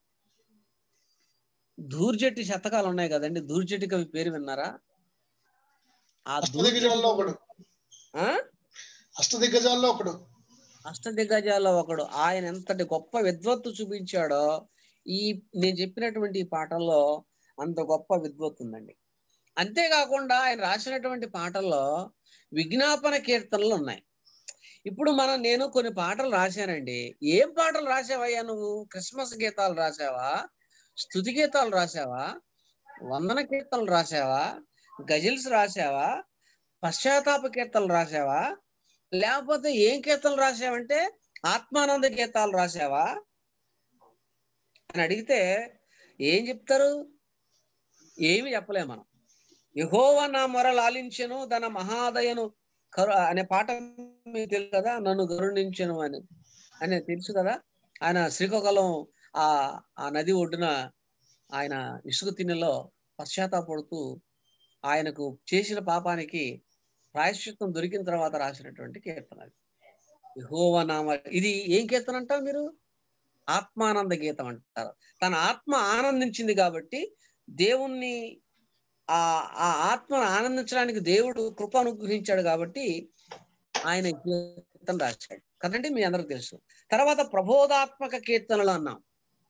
దూర్జటి శతకాలు ఉన్నాయి కదండి దూర్జటి కవి పేరు విన్నారా ఆ అష్టదిగ్గజాల్లో ఒకడు ఆ? అష్టదిగ్గజాల్లో ఒకడు అష్టదిగ్గజాల్లో ఒకడు ఆయన ఎంతటి గొప్ప విద్వత్తు చూపించాడో ఈ నేను చెప్పినటువంటి ఈ పాటల్లో అంత గొప్ప విద్వత్తు ఉందండి అంతేకాకుండా ఆయన రాసినటువంటి పాటల్లో విజ్ఞాపన కీర్తనలు ఉన్నాయి ఇప్పుడు మనం నేను కొన్ని పాటలు రాశానండి ఏం పాటలు రాసావయ్యా నువ్వు క్రిస్మస్ గీతాలు రాసావా స్థుతి గీతాలు రాసావా వందన కీర్తనలు రాసావా గజల్స్ రాసావా పశ్చాత్తాప కీర్తనలు రాసావా లేకపోతే ఏం కీర్తనలు రాసావంటే ఆత్మానంద గీతాలు రాసావా అని అడిగితే ఏం చెప్తారు ఏమి చెప్పలేం మనం యహోవ నా మొర లాలించెను తన మహాదయను కరు అనే పాట మీకు తెలుసు కదా నన్ను కరుణించెను అని అని తెలుసు కదా ఆయన శ్రీకాకుళం ఆ ఆ నది ఒడ్డున ఆయన ఇసుక తిన్నెలో పశ్చాత్తాపడుతూ ఆయనకు చేసిన పాపానికి ప్రాయశ్చిత్తం దొరికిన తర్వాత రాసినటువంటి కీర్తన అది యెహోవా నామ ఇది ఏం కీర్తన అంటారు మీరు ఆత్మానంద గీతం అంటారు తన ఆత్మ ఆనందించింది కాబట్టి దేవుణ్ణి ఆ ఆ ఆత్మను ఆనందించడానికి దేవుడు కృప అనుగ్రహించాడు కాబట్టి ఆయన ఈ కీర్తన రాశాడు కదండి మీ అందరికి తెలుసు తర్వాత ప్రబోధాత్మక కీర్తనలు అన్నాం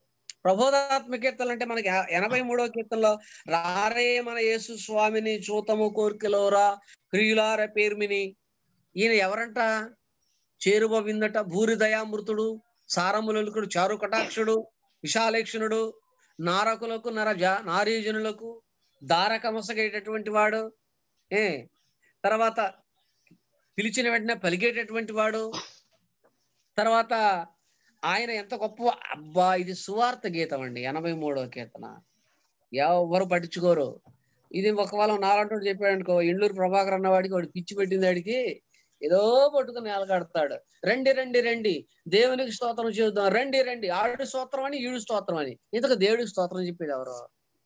ప్రబోధాత్మ కీర్తనలు అంటే మనకి ఎ- ఎనభై మూడో కీర్తనలో రారే మన యేసు స్వామిని చూతము కోర్కెలోరా క్రియులార పేర్మిని ఈయన ఎవరంట చేరువ విందట భూరి దయామృతుడు సారములకుడు చారు కటాక్షుడు విశాలేక్షణుడు నారకులకు నర జా నారీజనులకు దారకమసగేటటువంటి వాడు ఏ తర్వాత పిలిచిన వెంటనే పలికేటటువంటి వాడు తర్వాత ఆయన ఎంత గొప్ప అబ్బా ఇది సువార్త గీతం అండి ఎనభై మూడో కీర్తన ఎవరు పట్టించుకోరు ఇది ఒకవేళ నాలంటోడు చెప్పాడు అనుకో ఇండ్లూరు ప్రభాకర్ అన్నవాడికి వాడు పిచ్చి పెట్టింది వాడికి ఏదో పట్టుకుని నేలకాడతాడు రండి రండి రండి దేవునికి స్తోత్రం చేద్దాం రండి రండి ఆడు స్తోత్రం అని ఈడు స్తోత్రం అని ఇంతకు దేవుడికి స్తోత్రం చెప్పేది ఎవరు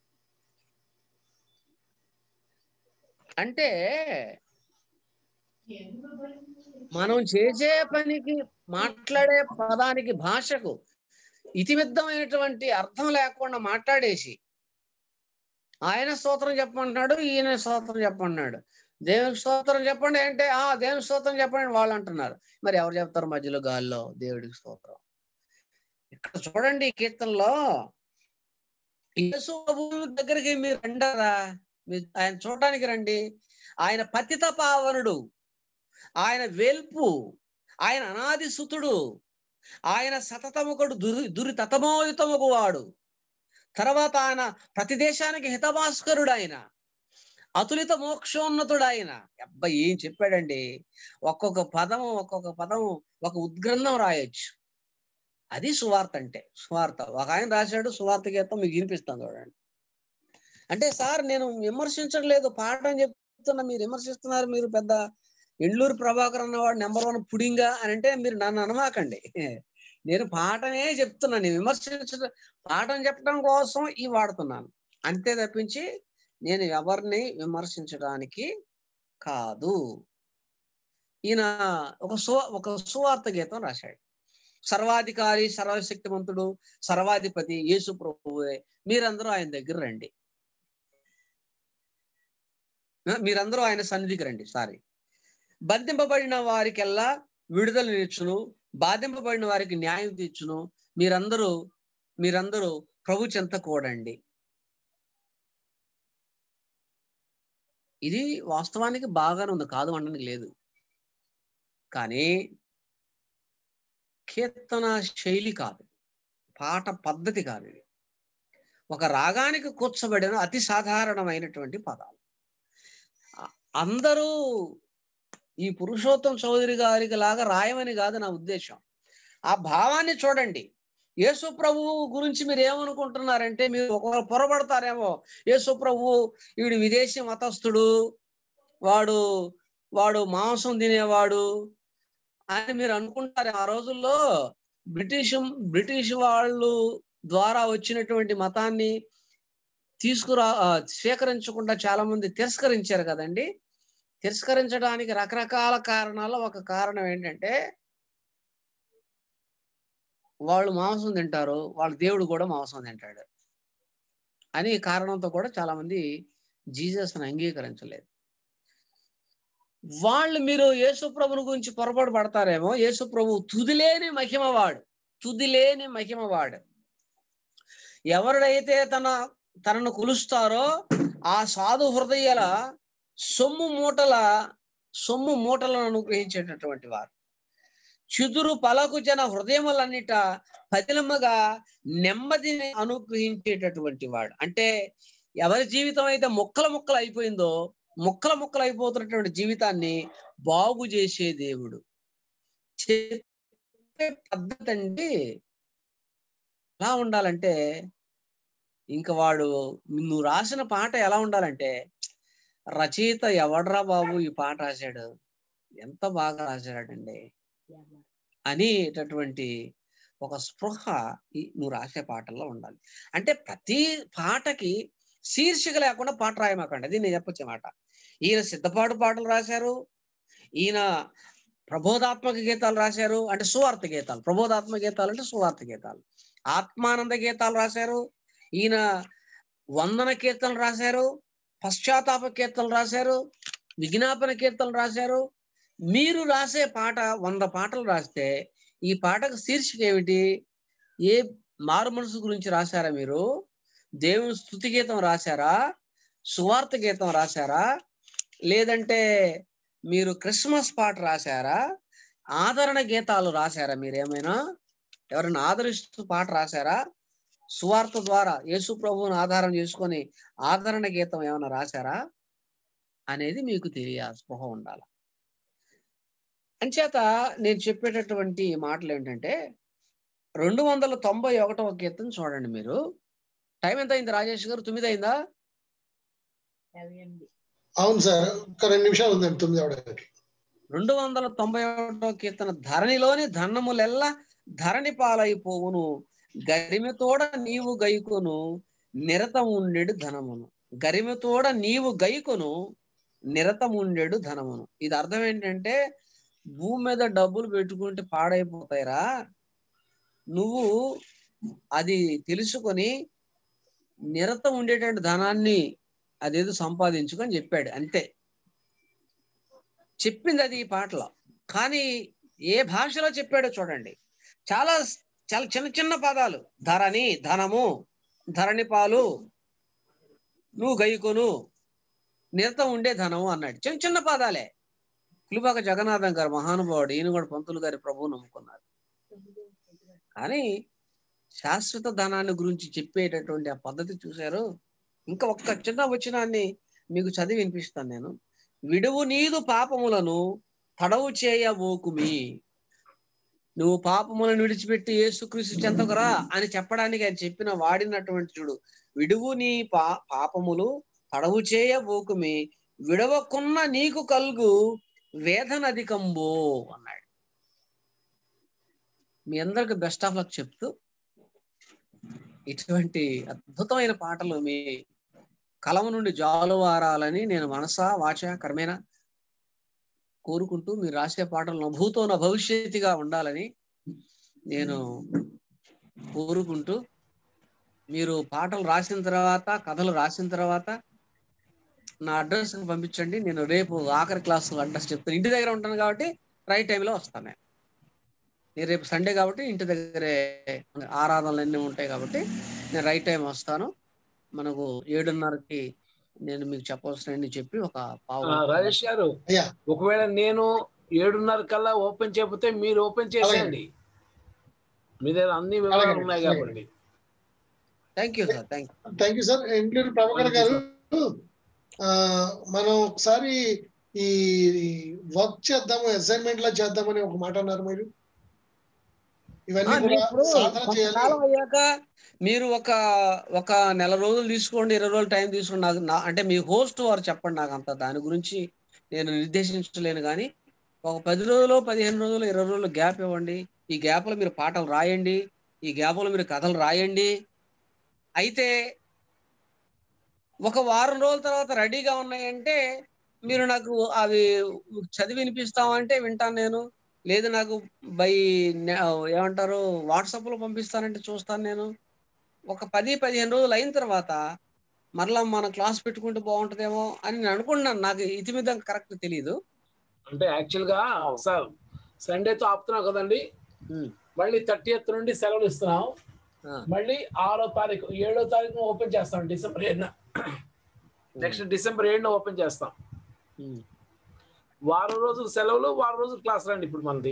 అంటే మనం చేసే పనికి మాట్లాడే పదానికి భాషకు ఇతిమిద్దమైనటువంటి అర్థం లేకుండా మాట్లాడేసి ఆయన స్తోత్రం చెప్పమంటున్నాడు ఈయన స్తోత్రం చెప్పమన్నాడు దేవునికి స్తోత్రం చెప్పండి అంటే ఆ దేవునికి స్తోత్రం చెప్పండి అని వాళ్ళు అంటున్నారు మరి ఎవరు చెప్తారు మధ్యలో గాల్లో దేవుడికి స్తోత్రం ఇక్కడ చూడండి ఈ కీర్తనలో యేసు ప్రభువు దగ్గరికి మీరు రండారా మీరు ఆయన చూడటానికి రండి ఆయన పతిత పావనుడు ఆయన వేల్పు ఆయన అనాది సుతుడు ఆయన సతతముకుడు దురి దురి తతమోయుతముకు వాడు తర్వాత ఆయన ప్రతి దేశానికి హితభాస్కరుడు ఆయన అతులిత మోక్షోన్నతుడు ఆయన అబ్బాయి ఏం చెప్పాడండి ఒక్కొక్క పదము ఒక్కొక్క పదము ఒక ఉద్గ్రంథం రాయొచ్చు అది సువార్త అంటే సువార్త ఒక ఆయన రాశాడు సువార్త గీతం మీకు వినిపిస్తాను చూడండి అంటే సార్ నేను విమర్శించట్లేదు పాఠం చెప్తున్నా మీరు విమర్శిస్తున్నారు మీరు పెద్ద ఎళ్ళూరు ప్రభాకర్ అన్నవాడు నెంబర్ వన్ పుడింగా అని అంటే మీరు నన్ను అనమాకండి నేను పాఠమే చెప్తున్నాను నేను విమర్శించడం పాఠం చెప్పడం కోసం ఈ వాడుతున్నాను అంతే తప్పించి నేను ఎవరిని విమర్శించడానికి కాదు ఈయన ఒక సు ఒక సువార్త గీతం రాశాడు సర్వాధికారి సర్వశక్తిమంతుడు సర్వాధిపతి యేసు ప్రభువే మీరందరూ ఆయన దగ్గర రండి ఆ, మీరందరూ ఆయన సన్నిధికి రండి సారీ బంధింపబడిన వారికెల్లా విడుదల నిచ్చును బాధింపబడిన వారికి న్యాయం తీర్చును మీరందరూ మీరందరూ ప్రభు చెంత కూడండి ఇది వాస్తవానికి బాగానే ఉంది కాదు అనడానికి లేదు కానీ కీర్తన శైలి కాదు పాట పద్ధతి కాదు ఇది ఒక రాగానికి కూర్చబడిన అతి సాధారణమైనటువంటి పదాలు అ- అందరూ ఈ పురుషోత్తం చౌదరి గారికి లాగా రాయమని కాదు నా ఉద్దేశం ఆ భావాన్ని చూడండి యేసు ప్రభువు గురించి మీరు ఏమనుకుంటున్నారంటే మీరు ఒకవేళ పొరపడతారేమో యేసు ప్రభువు వీడు విదేశీ మతస్థుడు వాడు వాడు మాంసం తినేవాడు అని మీరు అనుకుంటారు ఆ రోజుల్లో బ్రిటిష్ బ్రిటిష్ వాళ్ళు ద్వారా వచ్చినటువంటి మతాన్ని తీసుకురా ఆ, స్వీకరించకుండా చాలా మంది తిరస్కరించారు కదండి తిరస్కరించడానికి రకరకాల కారణాల ఒక కారణం ఏంటంటే వాళ్ళు మాంసం తింటారు వాళ్ళ దేవుడు కూడా మాంసం తింటాడు అని ఈ కారణంతో కూడా చాలా మంది జీసస్ని అంగీకరించలేదు వాళ్ళు మీరు యేసు ప్రభుని గురించి పొరపాటు పడతారేమో యేసు ప్రభు తుదిలేని మహిమవాడు తుదిలేని మహిమవాడు ఎవరిడైతే తన తనను కొలుస్తారో ఆ సాధు హృదయాల సొమ్ము మూటల సొమ్ము మూటలను అనుగ్రహించేటటువంటి వారు చిదురు పలకు జన హృదయములన్నిట పతిలమ్మగా నెమ్మదిని అనుగ్రహించేటటువంటి వాడు అంటే ఎవరి జీవితం అయితే ముక్కల ముక్కలు అయిపోయిందో ముక్కల ముక్కలు అయిపోతున్నటువంటి జీవితాన్ని బాగు చేసే దేవుడు చెప్పే పద్ధతి అండి ఎలా ఉండాలంటే ఇంకా వాడు నువ్వు రాసిన పాట ఎలా ఉండాలంటే రచయిత ఎవడ్రా బాబు ఈ పాట రాశాడు ఎంత బాగా రాశాడండి అనేటటువంటి ఒక స్పృహ ఈ నువ్వు రాసే పాటల్లో ఉండాలి అంటే ప్రతి పాటకి శీర్షిక లేకుండా పాట రాయమాకండి అది నేను చెప్పొచ్చే మాట ఈయన సిద్ధపాటు పాటలు రాశారు ఈయన ప్రబోధాత్మక గీతాలు రాశారు అంటే సువార్త గీతాలు ప్రబోధాత్మక గీతాలు అంటే సువార్త గీతాలు ఆత్మానంద గీతాలు రాశారు ఈయన వందన కీర్తనలు రాశారు పశ్చాత్తాప కీర్తనలు రాశారు విజ్ఞాపన కీర్తనలు రాశారు మీరు రాసే పాట వంద పాటలు రాస్తే ఈ పాటకు శీర్షిక ఏమిటి ఏ మారు మనసు గురించి రాశారా మీరు దేవుని స్థుతి గీతం రాశారా సువార్త గీతం రాశారా లేదంటే మీరు క్రిస్మస్ పాట రాశారా ఆదరణ గీతాలు రాశారా మీరు ఏమైనా ఎవరైనా ఆదరిస్తూ పాట రాశారా సువార్త ద్వారా యేసు ప్రభువుని ఆధారం చేసుకొని ఆదరణ గీతం ఏమైనా రాశారా అనేది మీకు తెలియాలి స్పృహ ఉండాలి అంచేత నేను చెప్పేటటువంటి మాటలు ఏంటంటే రెండు వందల తొంభై ఒకటవ కీర్తన చూడండి మీరు టైం ఎంత అయింది రాజేష్ గారు తొమ్మిది అయిందా అవును సార్ ఒక రెండు నిమిషాలు ఉందండి తొమ్మిది అవడానికి రెండు వందల తొంభై ఒకటో కీర్తన ధరణిలోని ధనములెల్లా ధరణి పాలైపోవును గరిమెతోడ నీవు గైకొను నిరతం ఉండేడు ధనమును గరిమెతోడ నీవు గైకొను నిరతం ఉండేడు ధనమును ఇది అర్థం ఏంటంటే భూమి మీద డబ్బులు పెట్టుకుంటే పాడైపోతాయిరా నువ్వు అది తెలుసుకొని నిరతం ఉండేటువంటి ధనాన్ని అదేదో సంపాదించుకొని చెప్పాడు అంతే చెప్పింది అది ఈ పాటలో కానీ ఏ భాషలో చెప్పాడో చూడండి చాలా చాలా చిన్న చిన్న పదాలు ధరణి ధనము ధరణి పాలు నువ్వు గైకొను నిరతం ఉండే ధనము అన్నాడు చిన్న చిన్న పదాలే కులిపాక జగన్నాథం గారు మహానుభావుడు ఈయన కూడా పంతులు గారి ప్రభువు నమ్ముకున్నారు కానీ శాశ్వత ధనాన్ని గురించి చెప్పేటటువంటి ఆ పద్ధతి చూశారు ఇంకా ఒక్క చిన్న వచనాన్ని మీకు చదివి వినిపిస్తాను నేను విడువు నీదు పాపములను తడవు చేయబోకుమి నువ్వు పాపములను విడిచిపెట్టి యేసుక్రీస్తు చెంతకురా అని చెప్పడానికి ఆయన చెప్పిన వాడినటువంటి చూడు విడువు నీ పా పాపములు తడవు చేయబోకుమి విడవకున్న నీకు కలుగు వేదనధికంబో అన్నాడు మీ అందరికి బెస్ట్ ఆఫ్ లక్ చెప్తూ ఇటువంటి అద్భుతమైన పాటలు మీ కలం నుండి జాలువారాలని నేను మనసా వాచ కర్మేన కోరుకుంటూ మీరు రాసే పాటలు నభూతో నా భవిష్యత్తుగా ఉండాలని నేను కోరుకుంటూ మీరు పాటలు రాసిన తర్వాత కథలు రాసిన తర్వాత నా అడ్రస్ పంపించండి నేను రేపు ఆఖరి క్లాస్ అడ్రస్ చెప్తాను ఇంటి దగ్గర ఉంటాను కాబట్టి రైట్ టైంలో వస్తాను నేను నేను రేపు సండే కాబట్టి ఇంటి దగ్గరే ఆరాధనలు అన్నీ ఉంటాయి కాబట్టి నేను రైట్ టైం వస్తాను మనకు ఏడున్నరకి నేను మీకు చెప్పవలసిన చెప్పి ఒక పావు ఆ, రాజేష్ గారు ఒకవేళ నేను ఏడున్నర కల్లా ఓపెన్ చేయకపోతే మీరు ఓపెన్ చేసేయండి మీ దగ్గర అన్ని వివరాలు అలాగే, ఉన్నాయి అలాగే. కాబట్టి thank you sir thank you thank you sir include Prabhakar garu ఆ, మనం ఒకసారి ఈ వర్క్ చేద్దాము అసైన్మెంట్ లా చేద్దామని ఒక మాట అన్నారు మీరు ఇవన్నీ కూడా ఇప్పుడు సాధన చేయాలి కొంతకాలం అయ్యాక మీరు ఒక ఒక నెల రోజులు తీసుకోండి ఇరవై రోజులు టైం తీసుకోండి నాకు నా- అంటే మీ హోస్ట్ వారు చెప్పండి నాకు అంత దాని గురించి నేను నిర్దేశించలేను కానీ ఒక పది రోజులు పదిహేను రోజులు ఇరవై రోజులు గ్యాప్ ఇవ్వండి ఈ గ్యాప్ లో మీరు పాటలు రాయండి ఈ గ్యాప్ లో మీరు కథలు రాయండి అయితే ఒక వారం రోజుల తర్వాత రెడీగా ఉన్నాయంటే మీరు నాకు అవి చదివి వినిపిస్తామంటే వింటాను నేను లేదు నాకు బై ఏమంటారు వాట్సాప్ లో పంపిస్తానంటే చూస్తాను నేను ఒక పది పదిహేను రోజులు అయిన తర్వాత మరలా మన క్లాస్ పెట్టుకుంటే బాగుంటుందేమో అని నేను అనుకుంటున్నాను నాకు ఇది మీద కరెక్ట్ తెలియదు అంటే యాక్చువల్ గా సార్ సండేతో ఆపుతున్నాం కదండి మళ్ళీ థర్టీ నుండి సెలవులు ఇస్తున్నాం మళ్ళీ ఆరో తారీఖు ఏడో తారీఖు ఓపెన్ చేస్తాం డిసెంబర్ ఏడున నెక్స్ట్ డిసెంబర్ ఏడున ఓపెన్ చేస్తాం వారం రోజులు సెలవులు వారం రోజులు క్లాస్ రండి ఇప్పుడు మనది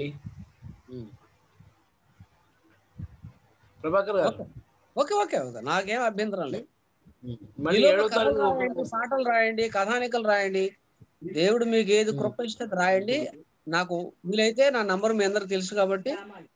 ప్రభాకర్ గారు ఓకే ఓకే ఓకే నాకేం అభ్యంతరం లేదు మళ్ళీ ఈలోపు ఏడో కథలు తారీఖు ఓపెన్ రాయండి, పాటలు రాయండి కథానికలు రాయండి దేవుడు మీకు ఏది కృప ఇస్తే అది రాయండి నాకు వీలైతే నా నంబర్ మీ అందరికి తెలుసు కాబట్టి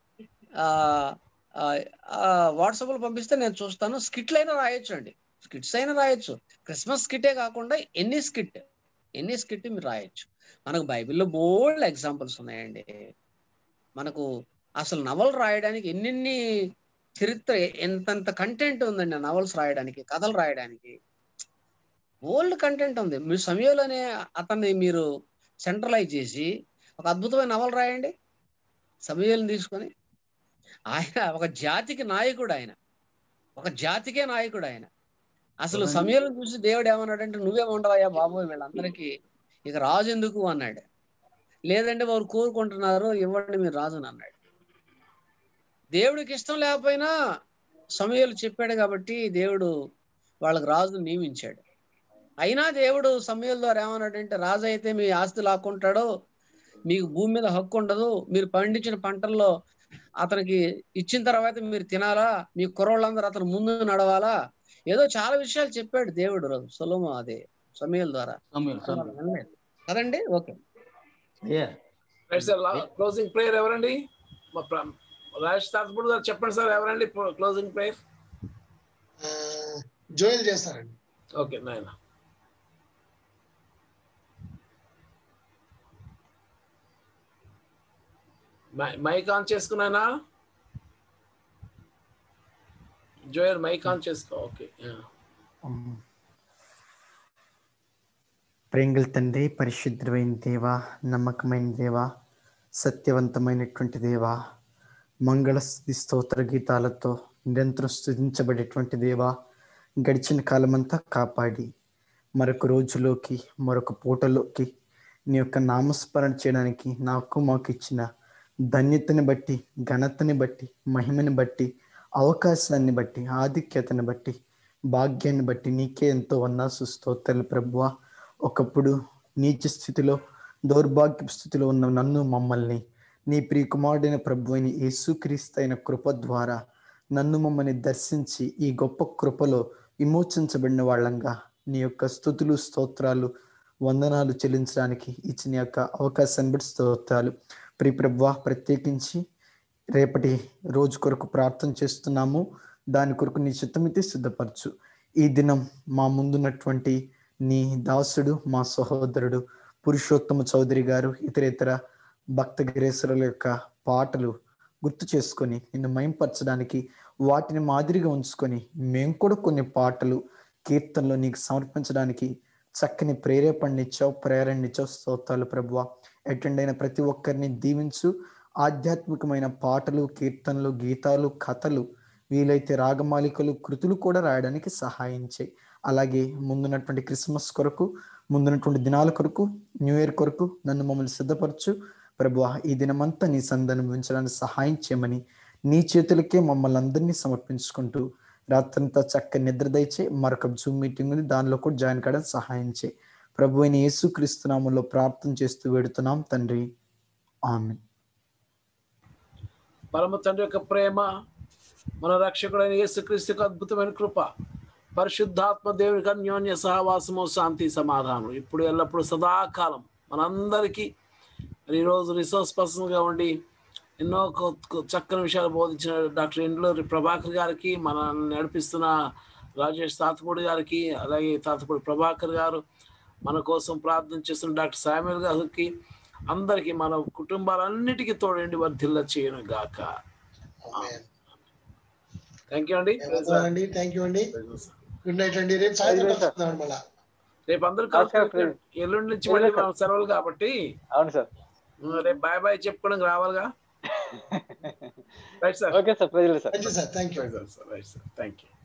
ఆ వాట్సాప్ లో పంపిస్తే నేను చూస్తాను స్కిట్లు అయినా రాయొచ్చు అండి స్కిట్స్ అయినా రాయొచ్చు క్రిస్మస్ స్కిటే కాకుండా ఎన్ని స్కిట్ ఎన్ని స్కిట్ మీరు రాయొచ్చు మనకు బైబిల్లో బోల్డ్ ఎగ్జాంపుల్స్ ఉన్నాయండి మనకు అసలు నవలు రాయడానికి ఎన్నెన్ని చరిత్ర ఎంతంత కంటెంట్ ఉందండి నవల్స్ రాయడానికి కథలు రాయడానికి ఓల్డ్ కంటెంట్ ఉంది మీరు సమయంలోనే అతన్ని మీరు సెంట్రలైజ్ చేసి ఒక అద్భుతమైన నవల రాయండి సమయాలను తీసుకొని ఆయన ఒక జాతికి నాయకుడు ఆయన ఒక జాతికే నాయకుడు ఆయన అసలు సమయాలను చూసి దేవుడు ఏమన్నాడంటే నువ్వే ఉండవయ్యా బాబోయ్ వీళ్ళందరికీ ఇక రాజు ఎందుకు అన్నాడు లేదంటే వారు కోరుకుంటున్నారు ఇవ్వండి మీరు రాజుని అన్నాడు దేవుడికి ఇష్టం లేకపోయినా సమయాలు చెప్పాడు కాబట్టి దేవుడు వాళ్ళకి రాజు నియమించాడు అయినా దేవుడు సమయాల ద్వారా ఏమన్నాడంటే రాజు అయితే మీ ఆస్తి లాక్కుంటాడో మీకు భూమి మీద హక్కు ఉండదు మీరు పండించిన పంటల్లో అతనికి ఇచ్చిన తర్వాత మీరు తినాలా మీ కుర్రోళ్ళందరూ అతను ముందు నడవాలా ఏదో చాలా విషయాలు చెప్పాడు దేవుడు సులభం అదే సమయాల ద్వారా కదండి ఓకే క్లోజింగ్ ప్రేయర్ ఎవరండి మా ప్ర- రాజేష్ తాతపూడి గారు చెప్పండి సార్ ఎవరండి క్లోజింగ్ ప్రేయర్ జోయల్ చేస్తారండి ఓకే నాయన మై- మైక్ ఆన్ చేసుకున్నానా జోయల్ మైక్ ఆన్ చేసుకో ఓకే ప్రేంగల్ తండ్రి పరిశుద్ధమైన దేవా నమ్మకమైన దేవా సత్యవంతమైనటువంటి దేవా మంగళ స్తుతి స్తోత్ర గీతాలతో నిరంతరం స్థుతించబడేటువంటి దేవా గడిచిన కాలమంతా కాపాడి మరొక రోజులోకి మరొక పూటలోకి నీ యొక్క నామస్మరణ చేయడానికి నాకు మాకు ఇచ్చిన ధన్యతని బట్టి ఘనతని బట్టి మహిమని బట్టి అవకాశాన్ని బట్టి ఆధిక్యతని బట్టి భాగ్యాన్ని బట్టి నీకే ఎంతో వన్నాసు స్తోత్రాలు ప్రభువా ఒకప్పుడు నీచ స్థితిలో దౌర్భాగ్య స్థితిలో ఉన్న నన్ను మమ్మల్ని నీ ప్రియకుమారుడైన ప్రభు అయిన యేసుక్రీస్తు అయిన కృప ద్వారా నన్ను మమ్మల్ని దర్శించి ఈ గొప్ప కృపలో విమోచించబడిన వాళ్ళంగా నీ యొక్క స్థుతులు స్తోత్రాలు వందనాలు చెల్లించడానికి ఇచ్చిన యొక్క అవకాశాన్ని బట్టి స్తోత్రాలు ప్రియ ప్రభువా ప్రత్యేకించి రేపటి రోజు కొరకు ప్రార్థన చేస్తున్నాము దాని కొరకు నీ చిత్తమితే సిద్ధపరచు ఈ దినం మా ముందున్నటువంటి నీ దాసుడు మా సహోదరుడు పురుషోత్తమ చౌదరి గారు ఇతర ఇతర భక్త గిరేశ్వరుల యొక్క పాటలు గుర్తు చేసుకొని నిన్ను మయంపరచడానికి వాటిని మాదిరిగా ఉంచుకొని మేము కూడా కొన్ని పాటలు కీర్తనలు నీకు సమర్పించడానికి చక్కని ప్రేరేపణనిచ్చావు ప్రేరణనిచ్చావు స్తోత్రాలు ప్రభువ అటెండ్ అయిన ప్రతి ఒక్కరిని దీవించు ఆధ్యాత్మికమైన పాటలు కీర్తనలు గీతాలు కథలు వీలైతే రాగమాలికలు కృతులు కూడా రాయడానికి సహాయం చేయి అలాగే ముందున్నటువంటి క్రిస్మస్ కొరకు ముందున్నటువంటి దినాల కొరకు న్యూ ఇయర్ కొరకు నన్ను మమ్మల్ని సిద్ధపరచు ప్రభు ఈ దినమంతా నీ సందనం ఉంచడానికి సహాయం చేయమని నీ చేతులకే మమ్మల్ని అందరినీ సమర్పించుకుంటూ రాత్రంతా చక్కని నిద్ర దయచే మరొక జూమ్ మీటింగ్ ఉంది దానిలో కూడా జాయిన్ కావడానికి సహాయం చేయి ప్రభు అయిన యేసు క్రీస్తునామంలో ప్రార్థన చేస్తూ వేడుతున్నాం తండ్రి ఆమె పరమ తండ్రి యొక్క ప్రేమ మన రక్షకుడైన యేసుక్రీస్తు యొక్క అద్భుతమైన కృప పరిశుద్ధాత్మ దేవునికి అన్యోన్య సహవాసము శాంతి సమాధానం ఇప్పుడు ఎల్లప్పుడూ సదాకాలం మనందరికీ మరి ఈరోజు రిసోర్స్ పర్సన్గా ఉండి ఎన్నో కొ- కొ- చక్కని విషయాలు బోధించిన డాక్టర్ ఇండ్లూరి ప్రభాకర్ గారికి మన నడిపిస్తున్న రాజేష్ తాతపూడి గారికి అలాగే తాతపూడి ప్రభాకర్ గారు మన కోసం ప్రార్థన చేస్తున్న డాక్టర్ సామ్యుల్ గారికి అందరికీ మన కుటుంబాలన్నిటికీ తోడండి వర్ధిల్ల చేయను గాక థ్యాంక్ యూ అండి అండి థ్యాంక్ యూ అండి గుడ్ నైట్ అండి రేపు సాయంత్రం కలుసుకుందాం మళ్ళా రేపు అందరూ నమస్కారం, కలిసి ఎల్లుండి నుంచి మళ్ళీ మనం సెలవులు కాబట్టి అవును సార్ రేపు బాయ్ బాయ్ చెప్పుకోవడానికి రావాలిగా రైట్ సార్ ఓకే సార్ ప్రజలు sir sir thank you right sir thank you